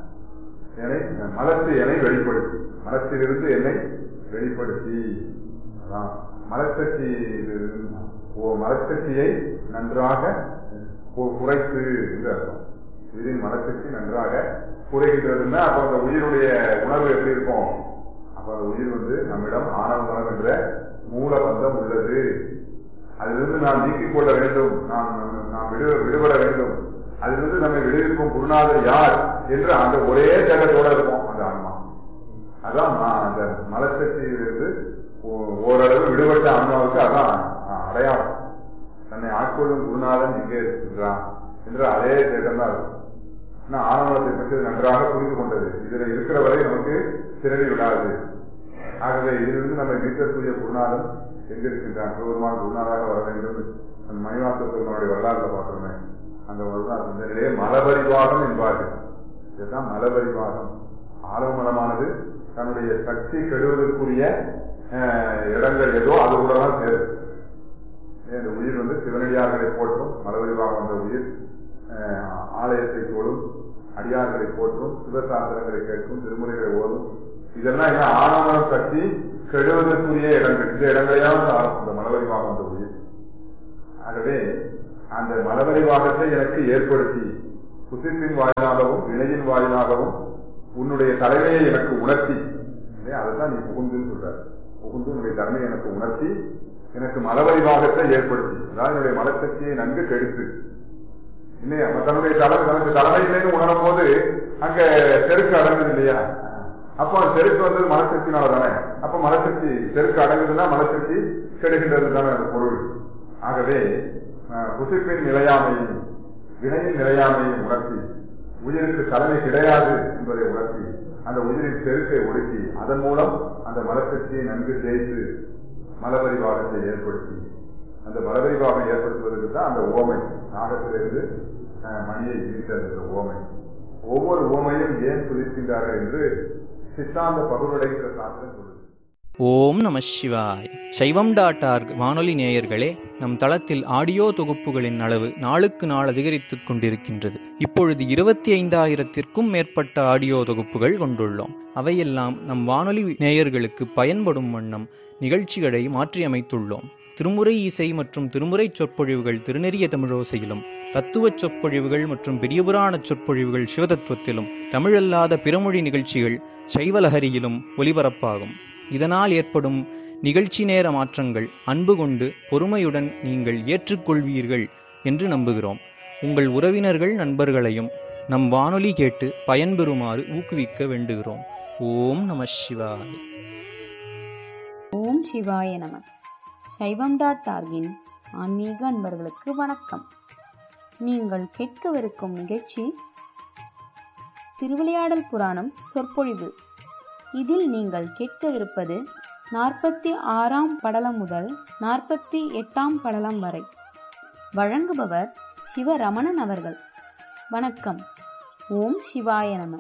என்னை மலத்து என்னை வெளிப்படுத்தி மலத்திலிருந்து என்னை வெளிப்படுத்தி அதான் மலச்சக்தியிலிருந்து ஓ மலச்சக்தியை நன்றாக கு- குறைத்து என்று அர்த்தம் உயிரின் மலச்சக்தி நன்றாக குறைகின்றதுன்னா அப்ப அந்த உயிருடைய உணர்வு எப்படி இருக்கும் அப்ப அந்த உயிர் வந்து நம்மிடம் ஆணவ மனம் என்ற மூல பந்தம் உள்ளது அதிலிருந்து நாம் நீக்கிக் கொள்ள வேண்டும் நாம் நாம் விடு விடுபட வேண்டும் அதிலிருந்து நம்மை விடுவிக்கும் குருநாதர் யார் என்று அந்த ஒரே ஜகத்தோட இருக்கும் அந்த ஆன்மா அதான் நான் அந்த மலசக்தியிலிருந்து ஓ- ஓரளவு விடுபட்ட ஆன்மாவுக்கு அதான் அஹ், அடையாளம் தன்னை ஆட்கொள்ளும் குருநாதன் எங்கே இருக்கின்றான் என்று அதே தேட்டம் தான் இருக்கும் ஆனா ஆணவத்தை பற்றி நன்றாக புரிந்து கொண்டது இதுல இருக்கிற வரை நமக்கு திரளி விடாது ஆகவே இதிலிருந்து நம்ம மீட்கக்கூடிய குருநாதன் எங்க இருக்கின்றான் சிவபெருமான் குருநாதாக வர வேண்டும் அந்த மணிவாச பெருமானுடைய வரலாறுல பார்க்கிறோமே அந்த வரலாறு இந்த நிலையை மலபரிவாகம் என்பார்கள் இதுதான் மலபரிவாகம் ஆலமலமானது தன்னுடைய சக்தி கெடுவதற்குரிய அஹ், இடங்கள் ஏதோ அது கூட தான் சேரும் இந்த உயிர் வந்து சிவனடியார்களை போற்றும் மலபரிவாகம் என்ற உயிர் அஹ், ஆலயத்தை தோடும் அடியார்களை போற்றும் சிவசாஸ்திரங்களை கேட்கும் திருமுறைகளை ஓதும் இதெல்லாம் என்ன ஆணவ சக்தி கெடுவதற்குரிய இடங்கள் இந்த இடங்களையாவது சாரும் இந்த மலவரிவாகம் அந்த உயிர் ஆகவே அந்த மலவரிவாகத்தை எனக்கு ஏற்படுத்தி குசித்தின் வாயிலாகவும் வினையின் வாயிலாகவும் உன்னுடைய தலைமையை எனக்கு உணர்த்தி இல்லையா அதுதான் நீ புகுந்துன்னு சொல்ற புகுந்து உன்னுடைய தன்மையை எனக்கு உணர்த்தி எனக்கு மலவரிவாகத்தை ஏற்படுத்தி அதாவது என்னுடைய மலசக்தியை நன்கு கெடுத்து இல்லையா அவன் தன்னுடைய தலைமை தனக்கு தலைமையிலேன்னு உணரும் போது அங்க செருக்கு அடங்குது இல்லையா அப்போ அந்த செருக்கு வந்தது மனசக்தினால தானே அப்ப மனசக்தி செருக்கு அடங்குதுன்னா மனசக்தி கெடுகின்றது தானே அந்த பொருள் ஆகவே அஹ், புசிப்பின் நிலையாமையும் வினையின் நிலையாமையும் உணர்த்தி உயிருக்கு தலைமை கிடையாது என்பதை உணர்த்தி அந்த உயிரின் செருக்கை ஒடுக்கி அதன் மூலம் அந்த மலசக்தியை நன்கு தேய்த்து மலபரிவாகத்தை ஏற்படுத்தி அந்த மலபரிவாகம் ஏற்படுத்துவதற்கு தான் அந்த ஓமை நாகத்திலிருந்து அஹ், மணியை வீழ்த்த அந்த ஓமை ஒவ்வொரு ஓமையும் ஏன் துதிக்கின்றார்கள் என்று சித்தாந்த பகுருடைகிற சாஸ்திரம் சொல்லுது ஓம் நம சிவாய் சைவம் டாட் ஆர்க் வானொலி நேயர்களே நம் தளத்தில் ஆடியோ தொகுப்புகளின் அளவு நாளுக்கு நாள் அதிகரித்துக் கொண்டிருக்கின்றது இப்பொழுது இருபத்தி ஐந்தாயிரத்திற்கும் மேற்பட்ட ஆடியோ தொகுப்புகள் கொண்டுள்ளோம் அவையெல்லாம் நம் வானொலி நேயர்களுக்கு பயன்படும் வண்ணம் நிகழ்ச்சிகளை மாற்றியமைத்துள்ளோம் திருமுறை இசை மற்றும் திருமுறை சொற்பொழிவுகள் திருநெறிய தமிழோசையிலும் தத்துவச் சொற்பொழிவுகள் மற்றும் பெரியபுராண சொற்பொழிவுகள் சிவதத்துவத்திலும் தமிழல்லாத பிறமொழி நிகழ்ச்சிகள் சைவலஹரியிலும் ஒலிபரப்பாகும் இதனால் ஏற்படும் நிகழ்ச்சி நேர மாற்றங்கள் அன்பு கொண்டு பொறுமையுடன் நீங்கள் ஏற்றுக்கொள்வீர்கள் என்று நம்புகிறோம் உங்கள் உறவினர்கள் நண்பர்களையும் நம் வானொலி கேட்டு பயன்பெறுமாறு ஊக்குவிக்க வேண்டுகிறோம் ஓம் நம சிவாய ஓம் சிவாய நம சைவம் டாட் ஆர்கின் ஆன்மீக அன்பர்களுக்கு வணக்கம் நீங்கள் கேட்கவிருக்கும் நிகழ்ச்சி திருவிளையாடல் புராணம் சொற்பொழிவு இதில் நீங்கள் கேட்கவிருப்பது நாற்பத்தி ஆறாம் படலம் முதல் நாற்பத்தி எட்டாம் படலம் வரை வழங்குபவர் சிவரமணன் அவர்கள் வணக்கம் ஓம் சிவாய நம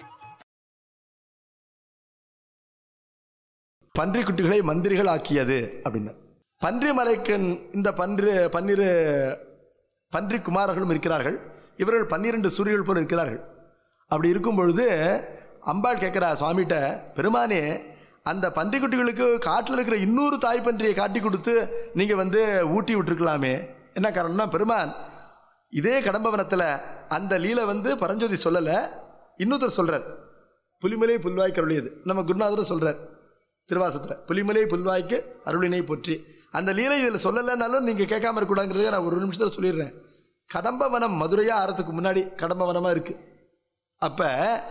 பன்றி குட்டிகளை மந்திரிகள் ஆக்கியது அப்படின்னா பன்றி மலைக்கு இந்த பன்று பன்னிரு பன்றி குமாரர்களும் இருக்கிறார்கள் இவர்கள் பன்னிரண்டு சூரியர்கள் போல இருக்கிறார்கள் அப்படி இருக்கும் பொழுது அம்பாள் கேட்குறா சுவாமிகிட்ட பெருமானே அந்த பன்றி குட்டிகளுக்கு காட்டில் இருக்கிற இன்னொரு தாய் பன்றியை காட்டி கொடுத்து நீங்கள் வந்து ஊட்டி விட்டுருக்கலாமே என்ன காரணம்னா பெருமான் இதே கடம்பவனத்தில் அந்த லீலை வந்து பரஞ்சோதி சொல்லலை இன்னொருத்தர் சொல்கிறார் புலிமலை புல்வாய் கருளியது நம்ம குருநாதரும் சொல்கிறார் திருவாசத்தில் புலிமலை புல்வாய்க்கு அருளினை போற்றி அந்த லீலை இதில் சொல்லலைன்னாலும் நீங்கள் கேட்காம இருக்கக்கூடாங்கிறத நான் ஒரு நிமிஷத்தில் சொல்லிடுறேன் கடம்பவனம் மதுரையாக ஆறதுக்கு முன்னாடி கடம்பவனமாக இருக்குது அப்போ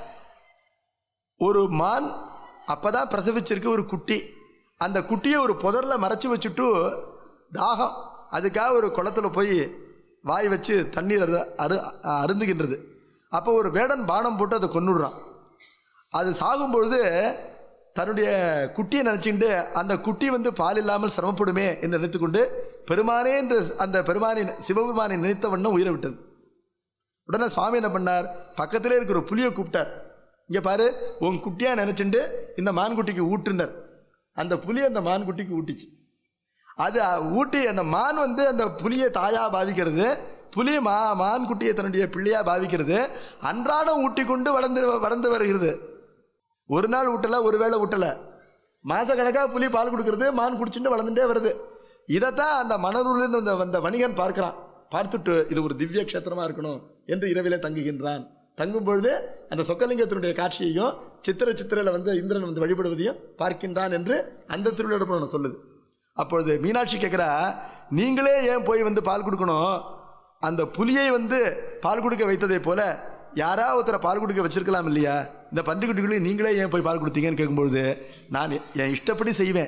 ஒரு மான் அப்பதான் பிரசவிச்சிருக்கு ஒரு குட்டி அந்த குட்டியை ஒரு புதர்ல மறைச்சு வச்சுட்டு தாகம் அதுக்காக ஒரு குளத்துல போய் வாய் வச்சு தண்ணீர் அரு அரு அருந்துகின்றது அப்போ ஒரு வேடன் பானம் போட்டு அதை கொன்னுடுறான் அது சாகும்பொழுது தன்னுடைய குட்டியை நினச்சிக்கிட்டு அந்த குட்டி வந்து பால் இல்லாமல் சிரமப்படுமே என்று நினைத்துக்கொண்டு பெருமானே என்று அந்த பெருமானின் சிவபெருமானை நினைத்த வண்ணம் உயிரை விட்டது உடனே சுவாமி என்ன பண்ணார் பக்கத்திலே இருக்கிற ஒரு புலியை கூப்பிட்டார் இங்கே பாரு உன் குட்டியாக நினச்சிண்டு இந்த மான்குட்டிக்கு ஊட்டுனர் அந்த புலி அந்த மான்குட்டிக்கு ஊட்டிச்சு அது அஹ், ஊட்டி அந்த மான் வந்து அந்த புலியை தாயாக பாவிக்கிறது புலி மா மான்குட்டியை தன்னுடைய பிள்ளையாக பாவிக்கிறது அன்றாடம் ஊட்டி கொண்டு வளர்ந்து வளர்ந்து வருகிறது ஒரு நாள் ஊட்டல ஒரு வேளை ஊட்டல மாச கணக்காக புலி பால் கொடுக்கறது மான் குடிச்சுட்டு வளர்ந்துட்டே வருது இதைத்தான் அந்த மணலூர்லேருந்து வந்த வந்த வணிகன் பார்க்கிறான் பார்த்துட்டு இது ஒரு திவ்ய க்ஷேத்திரமா இருக்கணும் என்று இரவிலே தங்குகின்றான் தங்கும் பொழுது அந்த சொக்கலிங்கத்தினுடைய காட்சியையும் சித்திர சித்திரையில் வந்து இந்திரன் வந்து வழிபடுவதையும் பார்க்கின்றான் என்று அந்த திருவிழா சொல்லுது அப்பொழுது மீனாட்சி கேட்குறா நீங்களே ஏன் போய் வந்து பால் கொடுக்கணும் அந்த புலியை வந்து பால் கொடுக்க வைத்ததை போல யாரா ஒருத்தரை பால் கொடுக்க வச்சிருக்கலாம் இல்லையா இந்த பன்றிக்குட்டிகளையும் நீங்களே ஏன் போய் பால் கொடுத்தீங்கன்னு கேட்கும்பொழுது நான் என் இஷ்டப்படி செய்வேன்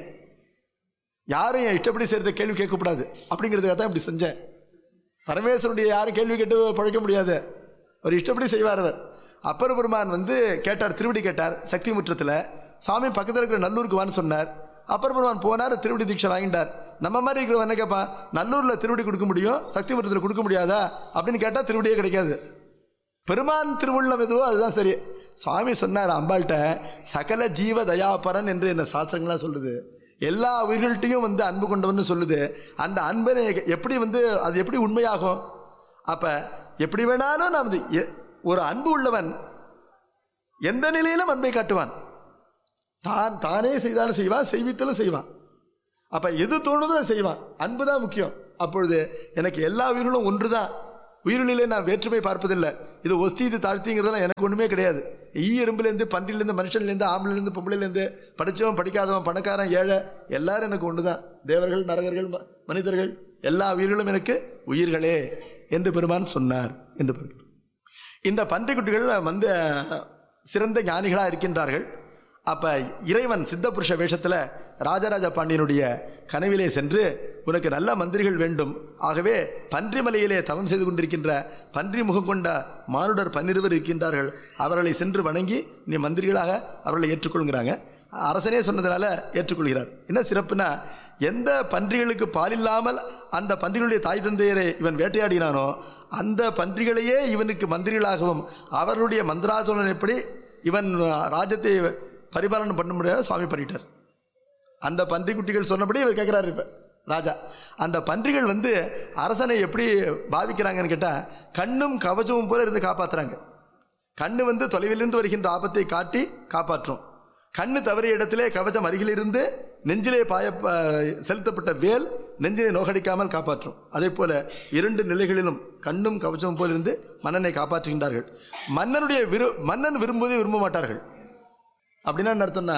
யாரும் என் இஷ்டப்படி செய்கிறத கேள்வி கேட்கக்கூடாது அப்படிங்கிறதுக்காக தான் இப்படி செஞ்சேன் பரமேஸ்வருடைய யாரும் கேள்வி கேட்டு பழைக்க முடியாது அவர் இஷ்டப்படி செய்வார் அவர் அப்பர் பெருமான் வந்து கேட்டார் திருவடி கேட்டார் சக்தி முற்றத்தில் சாமி பக்கத்தில் இருக்கிற நல்லூருக்கு வான்னு சொன்னார் அப்பர் பெருமான் போனார் திருவடி தீட்சை வாங்கிட்டார் நம்ம மாதிரி இருக்கிறவன் என்ன கேட்பான் நல்லூரில் திருவடி கொடுக்க முடியும் சக்தி முற்றத்தில் கொடுக்க முடியாதா அப்படின்னு கேட்டால் திருவடியே கிடைக்காது பெருமான் திருவுள்ளம் எதுவோ அதுதான் சரி சுவாமி சொன்னார் அம்பாள்கிட்ட சகல ஜீவ தயாபரன் என்று இந்த சாஸ்திரங்கள்லாம் சொல்லுது எல்லா உயிர்கள்ட்டையும் வந்து அன்பு கொண்டவன்னு சொல்லுது அந்த அன்பை எப்படி வந்து அது எப்படி உண்மையாகும் அப்ப எப்படி வேணாலும் நான் வந்து எ- ஒரு அன்பு உள்ளவன் எந்த நிலையிலும் அன்பை காட்டுவான் தான் தானே செய்தாலும் செய்வான் செய்வித்தாலும் செய்வான் அப்ப எது தோணுதோ அதை செய்வான் அன்பு தான் முக்கியம் அப்பொழுது எனக்கு எல்லா உயிர்களும் ஒன்று தான் உயிரிலே நான் வேற்றுமை பார்ப்பதில்லை இது ஒஸ்தி இது தாழ்த்திங்கிறதெல்லாம் எனக்கு ஒன்றுமே கிடையாது ஈ எறும்புலேருந்து பன்றிலேருந்து மனுஷன்லேருந்து ஆம்பளைலேருந்து பொம்பளைலேருந்து படித்தவன் படிக்காதவன் பணக்காரன் ஏழை எல்லாரும் எனக்கு ஒன்று தான் தேவர்கள் நரகர்கள் ம- மனிதர்கள் எல்லா உயிர்களும் எனக்கு உயிர்களே என்று பெருமான் சொன்னார் என்று பார்க்கிறோம் இந்த பன்றிக்குட்டிகள் வந்து சிறந்த ஞானிகளாக இருக்கின்றார்கள் அப்ப இறைவன் சித்தபுருஷ வேஷத்துல ராஜராஜ பாண்டியனுடைய கனவிலே சென்று உனக்கு நல்ல மந்திரிகள் வேண்டும் ஆகவே பன்றிமலையிலே தவம் செய்து கொண்டிருக்கின்ற பன்றி முகம் கொண்ட மானுடர் பன்னிருவர் இருக்கின்றார்கள் அவர்களை சென்று வணங்கி நீ மந்திரிகளாக அவர்களை ஏற்றுக்கொள்கிறாங்க அரசனே சொன்னதுனால ஏற்றுக்கொள்கிறார் என்ன சிறப்புனா எந்த பன்றிகளுக்கு பால் இல்லாமல் அந்த பன்றிகளுடைய தாய் தந்தையரை இவன் வேட்டையாடினானோ அந்த பன்றிகளையே இவனுக்கு மந்திரிகளாகவும் அவர்களுடைய மந்திராசோலன் எப்படி இவன் ராஜ்யத்தை பரிபாலனை பண்ண முடியாது சுவாமி பண்ணிட்டார் அந்த பன்றிக்குட்டிகள் சொன்னபடி இவர் கேட்குறாரு இப்போ ராஜா அந்த பன்றிகள் வந்து அரசனை எப்படி பாவிக்கிறாங்கன்னு கேட்டால் கண்ணும் கவசமும் போல இருந்து காப்பாத்துறாங்க கண்ணு வந்து தொலைவிலிருந்து வருகின்ற ஆபத்தை காட்டி காப்பாற்றும் கண்ணு தவறிய இடத்திலே கவசம் அருகிலிருந்து நெஞ்சிலே பாய ப- செலுத்தப்பட்ட வேல் நெஞ்சினை நோகடிக்காமல் காப்பாற்றும் அதே போல இரண்டு நிலைகளிலும் கண்ணும் கவசமும் போல் இருந்து மன்னனை காப்பாற்றுகின்றார்கள் மன்னனுடைய விரு மன்னன் விரும்புவதை விரும்ப மாட்டார்கள் அப்படின்னா என்ன அர்த்தம்னா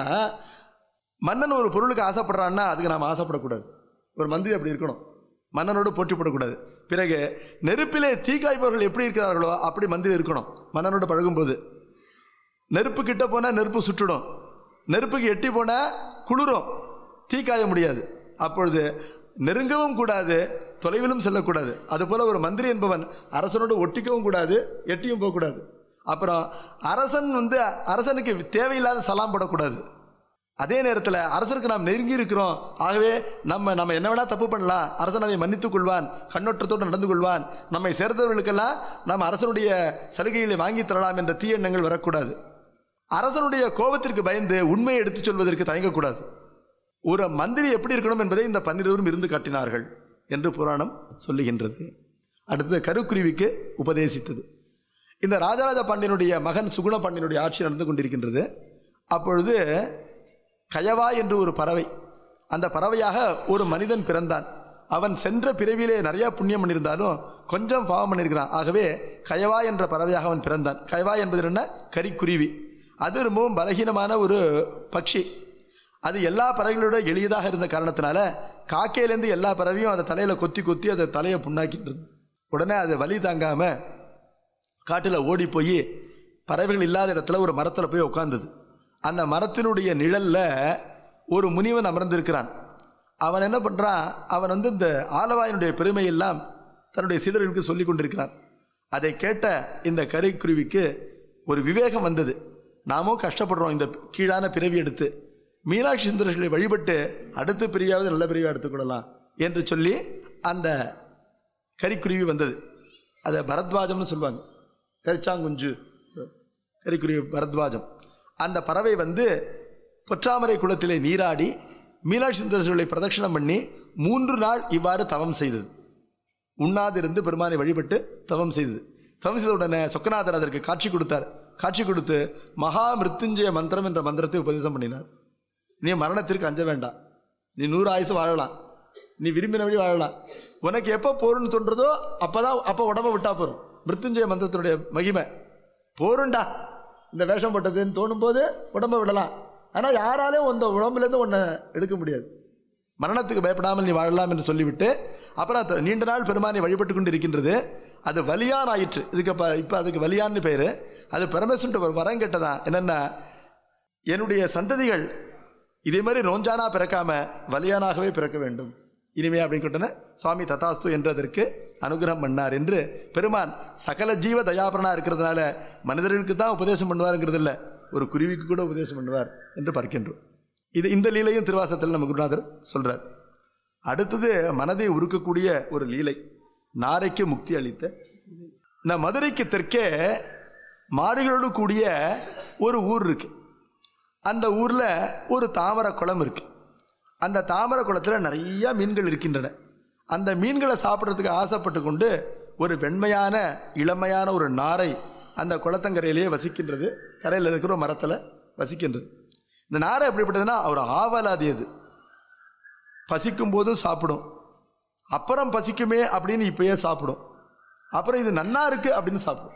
மன்னன் ஒரு பொருளுக்கு ஆசைப்படுறான்னா அதுக்கு நாம் ஆசைப்படக்கூடாது ஒரு மந்திரி அப்படி இருக்கணும் மன்னனோடு போட்டி போடக்கூடாது பிறகு நெருப்பிலே தீக்காய்ப்பவர்கள் எப்படி இருக்கிறார்களோ அப்படி மந்திரி இருக்கணும் மன்னனோடு பழகும்போது நெருப்பு கிட்ட போனால் நெருப்பு சுட்டுடும் நெருப்புக்கு எட்டி போனால் குளிரும் தீ காய முடியாது அப்பொழுது நெருங்கவும் கூடாது தொலைவிலும் செல்லக்கூடாது அதுபோல ஒரு மந்திரி என்பவன் அரசனோடு ஒட்டிக்கவும் கூடாது எட்டியும் போகக்கூடாது அப்புறம் அரசன் வந்து அரசனுக்கு தேவையில்லாத சலாம் போடக்கூடாது அதே நேரத்தில் அரசருக்கு நாம் நெருங்கி இருக்கிறோம் ஆகவே நம்ம நம்ம என்ன வேணா தப்பு பண்ணலாம் அரசன் அதை மன்னித்துக் கொள்வான் கண்ணோட்டத்தோடு நடந்து கொள்வான் நம்மை சேர்ந்தவர்களுக்கெல்லாம் நாம் அரசனுடைய சலுகைகளை வாங்கி தரலாம் என்ற தீய எண்ணங்கள் வரக்கூடாது அரசனுடைய கோபத்திற்கு பயந்து உண்மையை எடுத்துச் சொல்வதற்கு தயங்கக்கூடாது ஒரு மந்திரி எப்படி இருக்கணும் என்பதை இந்த பன்னிருவரும் இருந்து காட்டினார்கள் என்று புராணம் சொல்லுகின்றது அடுத்தது கருக்குருவிக்கு உபதேசித்தது இந்த ராஜராஜ பாண்டியனுடைய மகன் சுகுண பாண்டியனுடைய ஆட்சி நடந்து கொண்டிருக்கின்றது அப்பொழுது கயவா என்று ஒரு பறவை அந்த பறவையாக ஒரு மனிதன் பிறந்தான் அவன் சென்ற பிறவியிலே நிறைய புண்ணியம் பண்ணியிருந்தாலும் கொஞ்சம் பாவம் பண்ணியிருக்கிறான் ஆகவே கயவா என்ற பறவையாக அவன் பிறந்தான் கயவா என்பது என்ன கரிக்குருவி அது ரொம்பவும் பலகீனமான ஒரு பட்சி அது எல்லா பறவைகளோட எளியதாக இருந்த காரணத்தினால காக்கையிலேருந்து எல்லா பறவையும் அதை தலையில கொத்தி கொத்தி அதை தலையை புண்ணாக்கிட்டு இருந்தது உடனே அது வலி தாங்காம காட்டில் ஓடி போய் பறவைகள் இல்லாத இடத்துல ஒரு மரத்தில் போய் உட்கார்ந்தது அந்த மரத்தினுடைய நிழல்ல ஒரு முனிவன் அமர்ந்திருக்கிறான் அவன் என்ன பண்றான் அவன் வந்து இந்த ஆலவாயினுடைய பெருமை எல்லாம் தன்னுடைய சீடர்களுக்கு சொல்லிக் கொண்டிருக்கிறான் அதை கேட்ட இந்த கரிக்குருவிக்கு ஒரு விவேகம் வந்தது நாமும் கஷ்டப்படுறோம் இந்த கீழான பிறவி எடுத்து மீனாட்சி சுந்தரர்களை வழிபட்டு அடுத்த பிரியாவது நல்ல பிரிவை எடுத்துக்கொள்ளலாம் என்று சொல்லி அந்த கரிக்குருவி வந்தது அதை பரத்வாஜம்னு சொல்லுவாங்க கரிச்சாங்குஞ்சு கரிக்குருவி பரத்வாஜம் அந்த பறவை வந்து பொற்றாமரை குளத்திலே நீராடி மீனாட்சி சுந்தரர்களை பிரதட்சணம் பண்ணி மூன்று நாள் இவ்வாறு தவம் செய்தது உண்ணாதிருந்து பெருமானை வழிபட்டு தவம் செய்தது தவம் செய்த உடனே சொக்கநாதர் அதற்கு காட்சி கொடுத்தார் காட்சி கொடுத்து மகா மிருத்யுஞ்சய மந்திரம் என்ற மந்திரத்தை உபதேசம் பண்ணினார் நீ மரணத்திற்கு அஞ்ச வேண்டாம் நீ நூறு ஆயுசு வாழலாம் நீ விரும்பினபடி வாழலாம் உனக்கு எப்போ போருன்னு தோன்றதோ அப்பதான் அப்போ உடம்ப விட்டா போறோம் மிருத்யுஞ்சய மந்திரத்தினுடைய மகிமை போருண்டா இந்த வேஷம் போட்டதுன்னு தோணும் போது உடம்ப விடலாம் ஆனா யாராலையும் அந்த உடம்புலேருந்து உன்னை எடுக்க முடியாது மரணத்துக்கு பயப்படாமல் நீ வாழலாம் என்று சொல்லிவிட்டு அப்புறம் அது நீண்ட நாள் பெருமானை வழிபட்டு கொண்டு இருக்கின்றது அது வலியான் ஆயிற்று இதுக்கு இப்போ இப்போ அதுக்கு வலியான்னு பேர் அது பரமேஸ்வரன் ஒரு வரம் கேட்டதான் என்னென்னா என்னுடைய சந்ததிகள் இதே மாதிரி ரோஞ்சானா பிறக்காம வலியானாகவே பிறக்க வேண்டும் இனிமே அப்படின்னு கேட்டன சுவாமி ததாஸ்து என்றதற்கு அனுகிரகம் பண்ணார் என்று பெருமான் சகல ஜீவ தயாபரனா இருக்கிறதுனால மனிதர்களுக்கு தான் உபதேசம் பண்ணுவாருங்கிறது இல்ல ஒரு குருவிக்கு கூட உபதேசம் பண்ணுவார் என்று பார்க்கின்றோம் இது இந்த லீலையும் திருவாசத்தில் நம்ம குருநாதர் சொல்றார் அடுத்தது மனதை உருக்கக்கூடிய ஒரு லீலை நாரைக்கு முக்தி அளித்த லீலை. இந்த மதுரைக்கு தெற்கே மாடுகளோடு கூடிய ஒரு ஊர் இருக்கு அந்த ஊர்ல ஒரு தாமரை குளம் இருக்கு அந்த தாமரை குளத்துல நிறைய மீன்கள் இருக்கின்றன அந்த மீன்களை சாப்பிட்றதுக்கு ஆசைப்பட்டு கொண்டு ஒரு வெண்மையான இளமையான ஒரு நாரை அந்த குளத்தங்கரையிலேயே வசிக்கின்றது கரையில் இருக்கிற ஒரு மரத்தில் வசிக்கின்றது இந்த நாரை எப்படிப்பட்டதுன்னா அவர் ஆவலாதி அது பசிக்கும் போதும் சாப்பிடும் அப்புறம் பசிக்குமே அப்படின்னு இப்பயே சாப்பிடும் அப்புறம் இது நன்னா இருக்கு அப்படின்னு சாப்பிடும்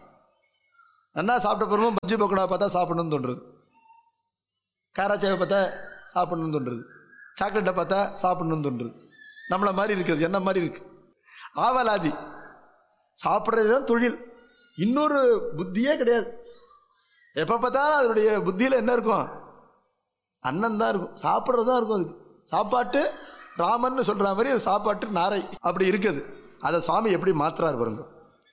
நன்னா சாப்பிட்ட பிறகும் பஜ்ஜி பக்கோடா பார்த்தா சாப்பிடணும்னு தோன்றுறது காராச்சாவை பார்த்தா சாப்பிடணும்னு தோன்றுறது சாக்லேட்டை பார்த்தா சாப்பிடணும்னு தோன்றுறது நம்மளை மாதிரி இருக்குது என்ன மாதிரி இருக்கு ஆவலாதி சாப்பிட்றது தான் தொழில் இன்னொரு புத்தியே கிடையாது எப்போ பார்த்தாலும் அதனுடைய புத்தியில் என்ன இருக்கும் அன்னம் தான் இருக்கும் சாப்பிட்றது தான் இருக்கும் அதுக்கு சாப்பாட்டு ராமன்னு சொல்ற மாதிரி அது சாப்பாட்டு நாரை அப்படி இருக்குது அதை சுவாமி எப்படி மாத்துறாரு பாருங்க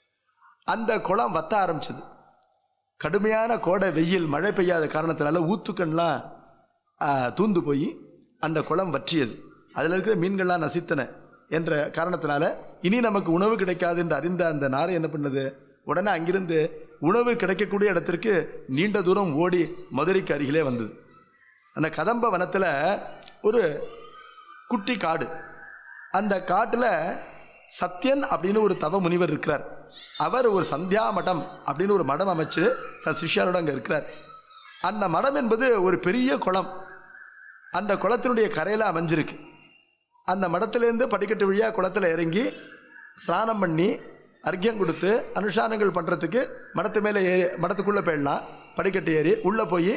அந்த குளம் வத்த ஆரம்பிச்சது கடுமையான கோடை வெயில் மழை பெய்யாத காரணத்தினால ஊத்துக்கண்லாம் ஆ, தூந்து போய் அந்த குளம் வற்றியது அதில் இருக்கிற மீன்கள்லாம் நசித்தன என்ற காரணத்தினால இனி நமக்கு உணவு கிடைக்காது என்று அறிந்த அந்த நாரை என்ன பண்ணுது உடனே அங்கிருந்து உணவு கிடைக்கக்கூடிய இடத்திற்கு நீண்ட தூரம் ஓடி மதுரைக்கு அருகிலே வந்தது அந்த கதம்ப வனத்தில் ஒரு குட்டி காடு அந்த காட்டில் சத்யன் அப்படின்னு ஒரு தவ முனிவர் இருக்கிறார் அவர் ஒரு சந்தியா மடம் அப்படின்னு ஒரு மடம் அமைச்சு தன் சிஷ்யரோட அங்கே இருக்கிறார் அந்த மடம் என்பது ஒரு பெரிய குளம் அந்த குளத்தினுடைய கரையில் அமைஞ்சிருக்கு அந்த மடத்திலேருந்து படிக்கட்டு வழியாக குளத்தில் இறங்கி ஸ்நானம் பண்ணி அர்க்கியம் கொடுத்து அனுஷ்டானங்கள் பண்ணுறதுக்கு மடத்து மேலே ஏறி மடத்துக்குள்ளே போயிடலாம் படிக்கட்டு ஏறி உள்ளே போய்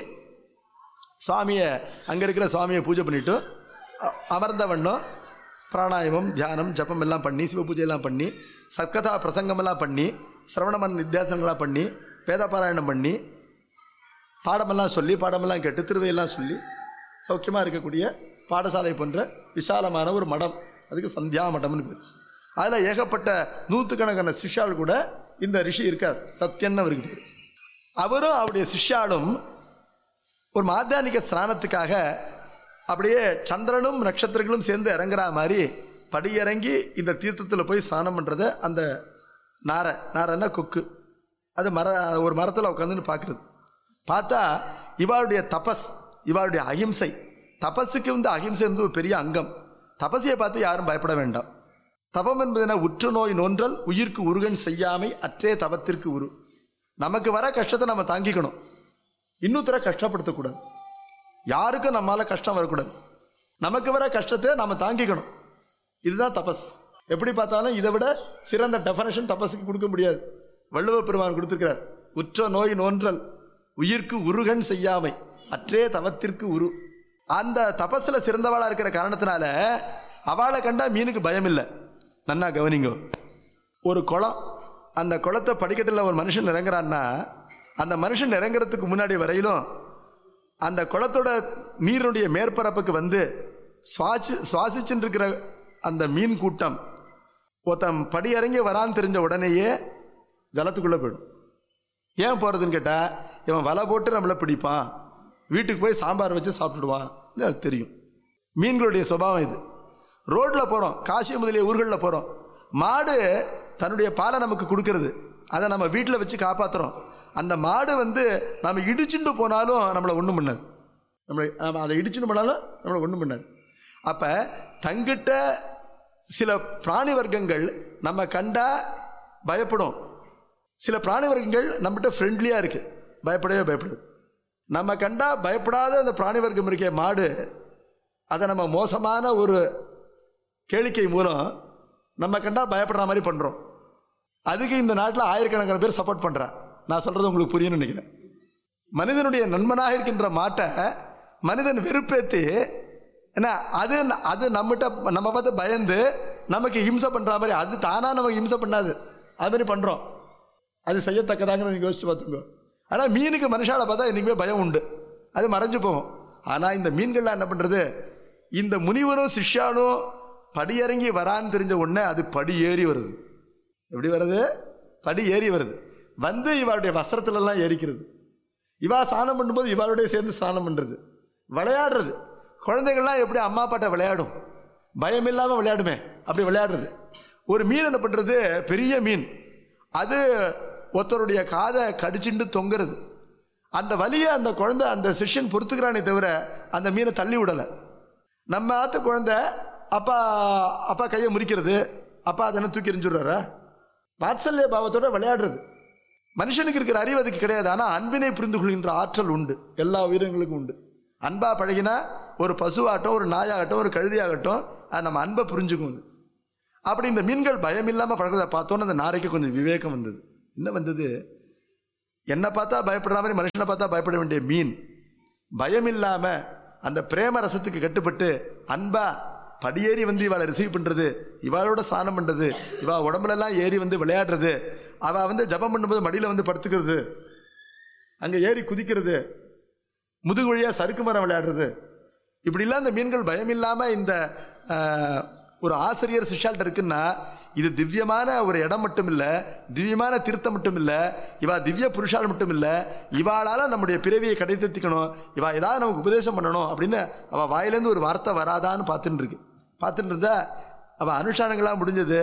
சுவாமியை அங்கே இருக்கிற சுவாமியை பூஜை பண்ணிட்டு அ- அமர்ந்த வண்ணம் பிராணாயாமம் தியானம் ஜபம் எல்லாம் பண்ணி சிவ பூஜையெல்லாம் பண்ணி சத்கதா பிரசங்கமெல்லாம் பண்ணி சிரவணமன் நித்தியாசனங்களாம் பண்ணி வேதபாராயணம் பண்ணி பாடமெல்லாம் சொல்லி பாடமெல்லாம் கேட்டு திருவையெல்லாம் சொல்லி சௌக்கியமாக இருக்கக்கூடிய பாடசாலை போன்ற விசாலமான ஒரு மடம் அதுக்கு சந்தியா மடம்னு பேர் அதில் ஏகப்பட்ட நூற்றுக்கணக்கான சிஷ்யாள் கூட இந்த ரிஷி இருக்கார் சத்யன்னு அவருக்கு பேர் அவரும் அவருடைய சிஷ்யாளும் ஒரு மாத்தியானிக ஸ்நானத்துக்காக அப்படியே சந்திரனும் நட்சத்திரங்களும் சேர்ந்து இறங்குற மாதிரி படியிறங்கி இந்த தீர்த்தத்தில் போய் ஸ்நானம் பண்ணுறத அந்த நாரை நாரைன்னா கொக்கு அது மர ஒரு மரத்தில் உட்காந்துன்னு பார்க்குறது பார்த்தா இவாளுடைய தபஸ் இவாளுடைய அகிம்சை தபஸுக்கு வந்து அகிம்சை வந்து ஒரு பெரிய அங்கம் தபஸையை பார்த்து யாரும் பயப்பட வேண்டாம் தபம் என்பது என்ன உற்று நோய் நோன்றல் உயிர்க்கு உருகன் செய்யாமை அற்றே தவத்திற்கு உரு நமக்கு வர கஷ்டத்தை நம்ம தாங்கிக்கணும் இன்னொருத்தரை கஷ்டப்படுத்தக்கூடாது யாருக்கும் நம்மால கஷ்டம் வரக்கூடாது நமக்கு வர கஷ்டத்தை நம்ம தாங்கிக்கணும் இதுதான் தபஸ் எப்படி பார்த்தாலும் இதை விட சிறந்த டெஃபனேஷன் தபஸுக்கு கொடுக்க முடியாது வள்ளுவ பெருமான் கொடுத்திருக்கிறார் உற்ற நோய் நோன்றல் உயிர்க்கு உருகன் செய்யாமை அற்றே தவத்திற்கு உரு அந்த தபஸ்ல சிறந்தவாளா இருக்கிற காரணத்தினால அவளை கண்டா மீனுக்கு பயம் இல்லை நன்னா கவனிங்கோ ஒரு குளம் அந்த குளத்தை படிக்கட்டில் ஒரு மனுஷன் இறங்குறான்னா அந்த மனுஷன் இறங்குறதுக்கு முன்னாடி வரையிலும் அந்த குளத்தோட நீருடைய மேற்பரப்புக்கு வந்து சுவாசி சுவாசிச்சுட்டு இருக்கிற அந்த மீன் கூட்டம் ஒருத்தன் படி இறங்கி வரான்னு தெரிஞ்ச உடனேயே ஜலத்துக்குள்ளே போயிடும் ஏன் போகிறதுன்னு கேட்டால் இவன் வலை போட்டு நம்மளை பிடிப்பான் வீட்டுக்கு போய் சாம்பார் வச்சு சாப்பிட்டுடுவான் அது தெரியும் மீன்களுடைய சுபாவம் இது ரோட்டில் போகிறோம் காசி முதலிய ஊர்களில் போகிறோம் மாடு தன்னுடைய பாலை நமக்கு கொடுக்கறது அதை நம்ம வீட்டில் வச்சு காப்பாற்றுறோம் அந்த மாடு வந்து நம்ம இடிச்சுட்டு போனாலும் நம்மளை ஒன்றும் பண்ணாது நம்மளை நம்ம அதை இடிச்சுட்டு போனாலும் நம்மளை ஒன்றும் பண்ணாது அப்போ தங்கிட்ட சில பிராணி வர்க்கங்கள் நம்ம கண்டா பயப்படும் சில பிராணி வர்க்கங்கள் நம்மகிட்ட ஃப்ரெண்ட்லியாக இருக்குது பயப்படவே பயப்படாது நம்ம கண்டா பயப்படாத அந்த பிராணி வர்க்கம் இருக்க மாடு அதை நம்ம மோசமான ஒரு கேளிக்கை மூலம் நம்ம கண்டா பயப்படுற மாதிரி பண்ணுறோம் அதுக்கு இந்த நாட்டில் ஆயிரக்கணக்கான பேர் சப்போர்ட் பண்ணுறா நான் சொல்கிறது உங்களுக்கு புரியும்னு நினைக்கிறேன் மனிதனுடைய நண்பனாக இருக்கின்ற மாட்டை மனிதன் வெறுப்பேற்றி என்ன அது அது நம்மகிட்ட நம்ம பார்த்து பயந்து நமக்கு ஹிம்சை பண்ணுற மாதிரி அது தானாக நமக்கு ஹிம்சை பண்ணாது அது மாதிரி பண்ணுறோம் அது செய்யத்தக்கதாங்கன்னு நீங்கள் யோசிச்சு பார்த்துங்க ஆனால் மீனுக்கு மனுஷால பார்த்தா என்றைக்குமே பயம் உண்டு அது மறைஞ்சு போகும் ஆனால் இந்த மீன்கள்லாம் என்ன பண்ணுறது இந்த முனிவரும் சிஷ்யானும் படியிறங்கி வரான்னு தெரிஞ்ச உடனே அது படி ஏறி வருது எப்படி வருது படி ஏறி வருது வந்து இவளுடைய வஸ்திரத்துலலாம் ஏறிக்கிறது இவா ஸ்நானம் பண்ணும்போது இவளுடைய சேர்ந்து ஸ்நானம் பண்ணுறது விளையாடுறது குழந்தைகள்லாம் எப்படி அம்மா அப்பாட்ட விளையாடும் பயம் இல்லாமல் விளையாடுமே அப்படி விளையாடுறது ஒரு மீன் என்ன பண்ணுறது பெரிய மீன் அது ஒருத்தருடைய காதை கடிச்சுண்டு தொங்குறது அந்த வலியை அந்த குழந்தை அந்த சிஷ்யன் பொறுத்துக்கிறானே தவிர அந்த மீனை தள்ளி விடலை நம்ம ஆத்து குழந்தை அப்பா அப்பா கையை முறிக்கிறது அப்பா அதை என்ன தூக்கி எறிஞ்சுடுறாரா வாத்சல்ய பாவத்தோட விளையாடுறது மனுஷனுக்கு இருக்கிற அறிவு அதுக்கு கிடையாது ஆனால் அன்பினை புரிந்து கொள்கின்ற ஆற்றல் உண்டு எல்லா உயிரினங்களுக்கும் உண்டு அன்பா பழகினா ஒரு பசுவாகட்டும் ஒரு நாயாகட்டும் ஒரு கழுதியாகட்டும் அது நம்ம அன்பை புரிஞ்சுக்கும் அது அப்படி இந்த மீன்கள் பயம் இல்லாமல் பழகிறத பார்த்தோன்னே அந்த நாரைக்கு கொஞ்சம் விவேகம் வந்தது என்ன வந்தது என்னை பார்த்தா பயப்படுற மாதிரி மனுஷனை பார்த்தா பயப்பட வேண்டிய மீன் பயம் இல்லாம அந்த பிரேம ரசத்துக்கு கட்டுப்பட்டு அன்பா படியேறி வந்து இவாளை ரிசீவ் பண்றது இவாளோட ஸ்நானம் பண்றது இவா உடம்புல எல்லாம் ஏறி வந்து விளையாடுறது அவ வந்து ஜபம் பண்ணும்போது மடியில வந்து படுத்துக்கிறது அங்க ஏறி குதிக்கிறது முதுகு வழியா சறுக்கு மரம் விளையாடுறது இப்படிலாம் இந்த மீன்கள் பயம் இல்லாம இந்த ஆஹ், ஒரு ஆசிரியர் சிஷால்ட்ட இருக்குன்னா இது திவ்யமான ஒரு இடம் மட்டும் இல்ல திவ்யமான தீர்த்தம் மட்டும் இல்ல இவா திவ்ய புருஷால் மட்டும் இல்ல இவாளால நம்முடைய பிறவியை கடைத்தெத்திக்கணும் இவா ஏதாவது நமக்கு உபதேசம் பண்ணணும் அப்படின்னு அவ வாயிலேருந்து ஒரு வார்த்தை வராதான்னு பார்த்துட்டு இருக்கு பார்த்துட்டு இருந்தா அவ அனுஷ்டானங்களா முடிஞ்சது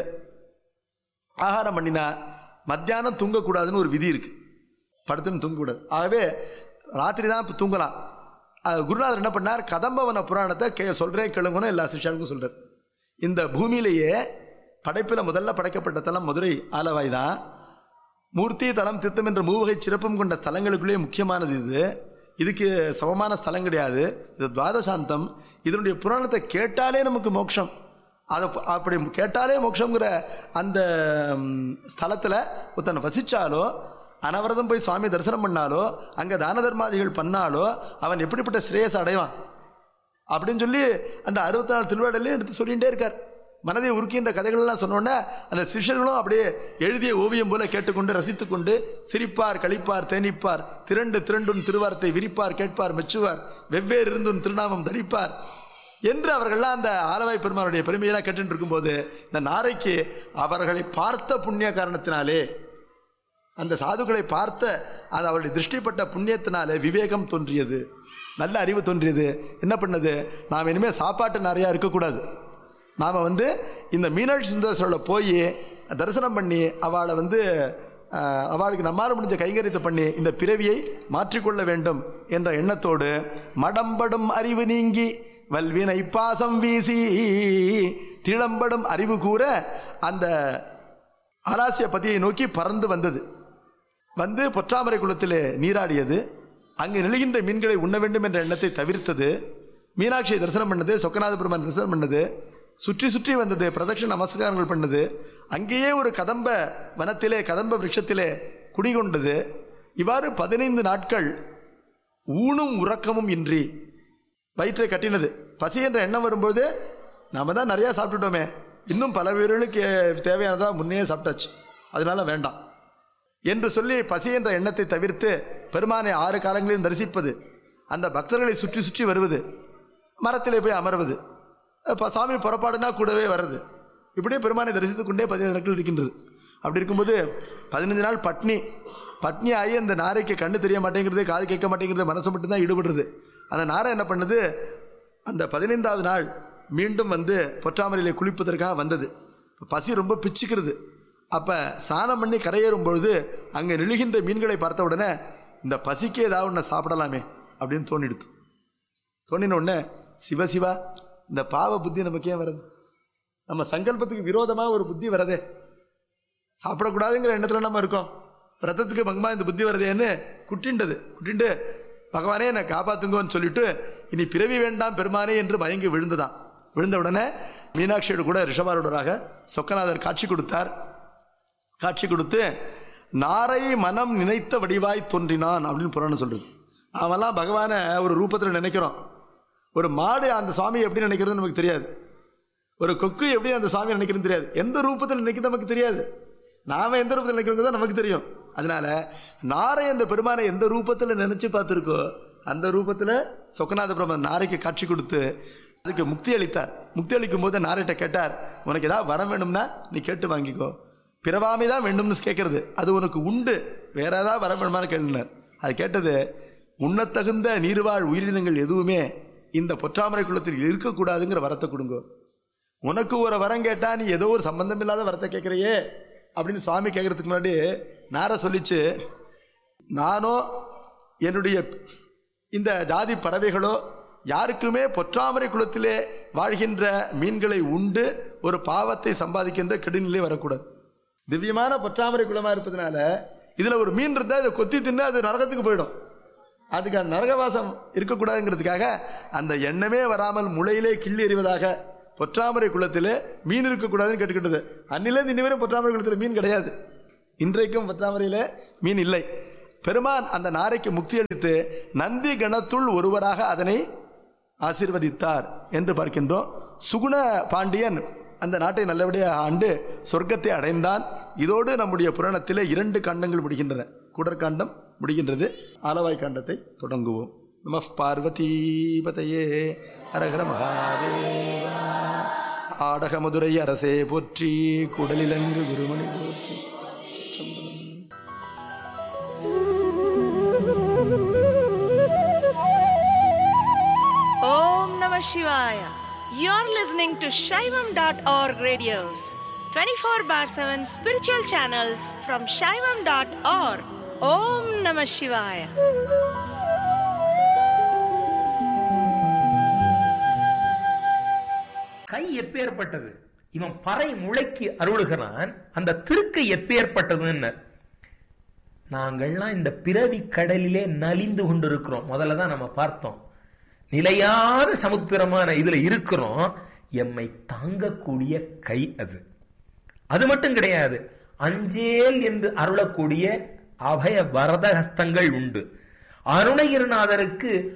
ஆகாரம் பண்ணினா மத்தியானம் தூங்கக்கூடாதுன்னு ஒரு விதி இருக்கு படுத்துன்னு தூங்கக்கூடாது ஆகவே ராத்திரி தான் இப்போ தூங்கலாம் அது குருநாதர் என்ன பண்ணார் கதம்பவன புராணத்தை கே சொல்கிறேன் கேளுங்கன்னு எல்லா சிஷ்யாளுக்கும் சொல்கிறார் இந்த பூமியிலேயே படைப்பில் முதல்ல படைக்கப்பட்ட தலம் மதுரை ஆலவாய் தான் மூர்த்தி தலம் தித்தம் என்ற மூவகை சிறப்பும் கொண்ட ஸ்தலங்களுக்குள்ளேயே முக்கியமானது இது இதுக்கு சமமான ஸ்தலம் கிடையாது இது துவாதசாந்தம் இதனுடைய புராணத்தை கேட்டாலே நமக்கு மோட்சம் அதை ப- அப்படி கேட்டாலே மோட்சங்கிற அந்த ம், ஸ்தலத்துல ஒருத்தனை வசிச்சாலோ அனவரதம் போய் சுவாமி தரிசனம் பண்ணாலோ அங்கே தான தர்மாதிகள் பண்ணாலோ அவன் எப்படிப்பட்ட ஸ்ரேயஸ் அடைவான் அப்படின்னு சொல்லி அந்த அறுபத்தி நாலு திருவாடலையும் எடுத்து சொல்லிகிட்டே இருக்கார் மனதை உருக்கின்ற கதைகள்லாம் சொன்னோன்னே அந்த சிஷ்யர்களும் அப்படியே எழுதிய ஓவியம் போல கேட்டுக்கொண்டு ரசித்துக்கொண்டு சிரிப்பார் கழிப்பார் தேனிப்பார் திரண்டு திரண்டுன் திருவார்த்தை விரிப்பார் கேட்பார் மெச்சுவார் வெவ்வேறு இருந்துன் திருநாமம் தரிப்பார் என்று அவர்கள்லாம் அந்த ஆலவாய் பெருமானுடைய பெருமையெல்லாம் கேட்டுட்டு இருக்கும்போது இந்த நாரைக்கு அவர்களை பார்த்த புண்ணிய காரணத்தினாலே அந்த சாதுக்களை பார்த்த அது அவருடைய திருஷ்டிப்பட்ட புண்ணியத்தினாலே விவேகம் தோன்றியது நல்ல அறிவு தோன்றியது என்ன பண்ணது நாம் இனிமேல் சாப்பாட்டு நிறையா இருக்கக்கூடாது நாம் வந்து இந்த மீனாட்சி சுந்தரேஸ்வரில் போய் தரிசனம் பண்ணி அவளை வந்து ஆஹ், அவளுக்கு நம்மால் முடிஞ்ச கைங்கரியத்தை பண்ணி இந்த பிறவியை மாற்றிக்கொள்ள வேண்டும் என்ற எண்ணத்தோடு மடம்படும் அறிவு நீங்கி வல்வினை பாசம் வீசி திளம்படும் அறிவு கூற அந்த ஆலாசிய பதியை நோக்கி பறந்து வந்தது வந்து பொற்றாமரை குளத்திலே நீராடியது அங்கு நெழுகின்ற மீன்களை உண்ண வேண்டும் என்ற எண்ணத்தை தவிர்த்தது மீனாட்சியை தரிசனம் பண்ணது சொக்கநாத பெருமான் தரிசனம் பண்ணது சுற்றி சுற்றி வந்தது பிரதட்சண நமஸ்காரங்கள் பண்ணது அங்கேயே ஒரு கதம்ப வனத்திலே கதம்ப விருட்சத்திலே குடிகொண்டது இவ்வாறு பதினைந்து நாட்கள் ஊனும் உறக்கமும் இன்றி வயிற்றை கட்டினது பசி என்ற எண்ணம் வரும்போது நாம தான் நிறையா சாப்பிட்டுட்டோமே இன்னும் பல வீரர்களுக்கு தேவையானதா முன்னே சாப்பிட்டாச்சு அதனால வேண்டாம் என்று சொல்லி பசி என்ற எண்ணத்தை தவிர்த்து பெருமானை ஆறு காலங்களிலும் தரிசிப்பது அந்த பக்தர்களை சுற்றி சுற்றி வருவது மரத்திலே போய் அமர்வது இப்போ சாமி புறப்பாடுனா கூடவே வர்றது இப்படியே பெருமானை தரிசித்துக் கொண்டே பதினைந்து நாட்கள் இருக்கின்றது அப்படி இருக்கும்போது பதினஞ்சு நாள் பட்னி பட்னி ஆகி அந்த நாரைக்கு கண்ணு தெரிய மாட்டேங்கிறது காது கேட்க மாட்டேங்கிறது மனசு மட்டும்தான் ஈடுபடுறது அந்த நாரை என்ன பண்ணுது அந்த பதினைந்தாவது நாள் மீண்டும் வந்து பொற்றாமரையிலே குளிப்பதற்காக வந்தது பசி ரொம்ப பிச்சுக்கிறது அப்போ ஸ்நானம் பண்ணி கரையேறும் பொழுது அங்கே நெழுகின்ற மீன்களை பார்த்த உடனே இந்த பசிக்கு ஏதாவது ஒன்று சாப்பிடலாமே அப்படின்னு தோணிடுது தோணின உடனே சிவசிவா இந்த பாவ புத்தி நமக்கு ஏன் வருது நம்ம சங்கல்பத்துக்கு விரோதமாக ஒரு புத்தி வரதே சாப்பிடக்கூடாதுங்கிற எண்ணத்தில் நம்ம இருக்கோம் ரத்தத்துக்கு பங்கமா இந்த புத்தி வரதேன்னு குட்டின்றது குட்டிண்டு பகவானே என்னை காப்பாத்துங்கன்னு சொல்லிட்டு இனி பிறவி வேண்டாம் பெருமானே என்று மயங்கி விழுந்துதான் விழுந்த உடனே மீனாட்சியோடு கூட ரிஷபாருடராக சொக்கநாதர் காட்சி கொடுத்தார் காட்சி கொடுத்து நாரை மனம் நினைத்த வடிவாய் தோன்றினான் அப்படின்னு புராணம் சொல்றது அவெல்லாம் பகவானை ஒரு ரூபத்தில் நினைக்கிறோம் ஒரு மாடு அந்த சுவாமி எப்படி நினைக்கிறது நமக்கு தெரியாது ஒரு கொக்கு எப்படி அந்த சாமி நினைக்கிறது தெரியாது எந்த ரூபத்தில் நினைக்கிறது நமக்கு தெரியாது நாம எந்த ரூபத்தில் நினைக்கிறோம் தான் நமக்கு தெரியும் அதனால நாரை அந்த பெருமானை எந்த ரூபத்தில் நினைச்சு பார்த்துருக்கோ அந்த ரூபத்தில் சொக்கநாத பிரம்மன் நாரைக்கு காட்சி கொடுத்து அதுக்கு முக்தி அளித்தார் முக்தி அளிக்கும் போது நாரைட்ட கேட்டார் உனக்கு ஏதாவது வரம் வேணும்னா நீ கேட்டு வாங்கிக்கோ பிறவாமை தான் வேண்டும்னு கேட்கறது அது உனக்கு உண்டு வேற ஏதாவது வரம் வேணுமான்னு கேளுனார் அது கேட்டது உண்ணத்தகுந்த நீர்வாழ் உயிரினங்கள் எதுவுமே இந்த பொற்றாமரை குளத்தில் இருக்கக்கூடாதுங்கிற வரத்தை கொடுங்கோ உனக்கு ஒரு வரம் கேட்டா நீ ஏதோ ஒரு சம்பந்தம் இல்லாத வரத்தை கேட்குறியே அப்படின்னு சுவாமி கேட்கறதுக்கு முன்னாடி நார சொல்லிச்சு நானோ என்னுடைய இந்த ஜாதி பறவைகளோ யாருக்குமே பொற்றாமரை குளத்திலே வாழ்கின்ற மீன்களை உண்டு ஒரு பாவத்தை சம்பாதிக்கின்ற கெடுநிலை வரக்கூடாது திவ்யமான பொற்றாமரை குளமா இருப்பதனால இதுல ஒரு மீன் இருந்தால் இதை கொத்தி தின்னு அது நரகத்துக்கு போயிடும் அதுக்கு அந்த நரகவாசம் இருக்கக்கூடாதுங்கிறதுக்காக அந்த எண்ணமே வராமல் முளையிலே கிள்ளி எறிவதாக பொற்றாமரை குளத்திலே மீன் இருக்கக்கூடாதுன்னு கேட்டுக்கிட்டது அன்னிலேருந்து இன்னி வரை பொற்றாமரை குளத்தில் மீன் கிடையாது இன்றைக்கும் பொற்றாமரையில் மீன் இல்லை பெருமான் அந்த நாரைக்கு முக்தி அளித்து நந்தி கணத்துள் ஒருவராக அதனை ஆசீர்வதித்தார் என்று பார்க்கின்றோம் சுகுண பாண்டியன் அந்த நாட்டை நல்லபடியாக ஆண்டு சொர்க்கத்தை அடைந்தான் இதோடு நம்முடைய புராணத்திலே இரண்டு காண்டங்கள் முடிகின்றன குடற்காண்டம் முடிகின்றது ஆலவாய் காண்டத்தை தொடங்குவோம் நம பார்வதீபதையே அரகர மகாதேவா ஆடக மதுரை அரசே போற்றி குடலிலங்கு குருமணி போற்றி Om Namah Shivaya. You're listening to Shaivam.org radios, 24 bar 7 spiritual channels from Shaivam.org. Om Namah Shivaya. கை எப்பேற்பட்டது இவன் பறை முளைக்கு அருளுகிறான் அந்த திருக்கை எப்பேற்பட்டதுன்னு நாங்கள்லாம் இந்த பிறவி கடலிலே நலிந்து கொண்டிருக்கிறோம் முதல்ல தான் நம்ம பார்த்தோம் நிலையாத சமுத்திரமான இதுல இருக்கிறோம் எம்மை தாங்கக்கூடிய கை அது அது மட்டும் கிடையாது அஞ்சேல் என்று அருளக்கூடிய அபய வரத ஹஸ்தங்கள் உண்டு அருணகிரிநாதருக்கு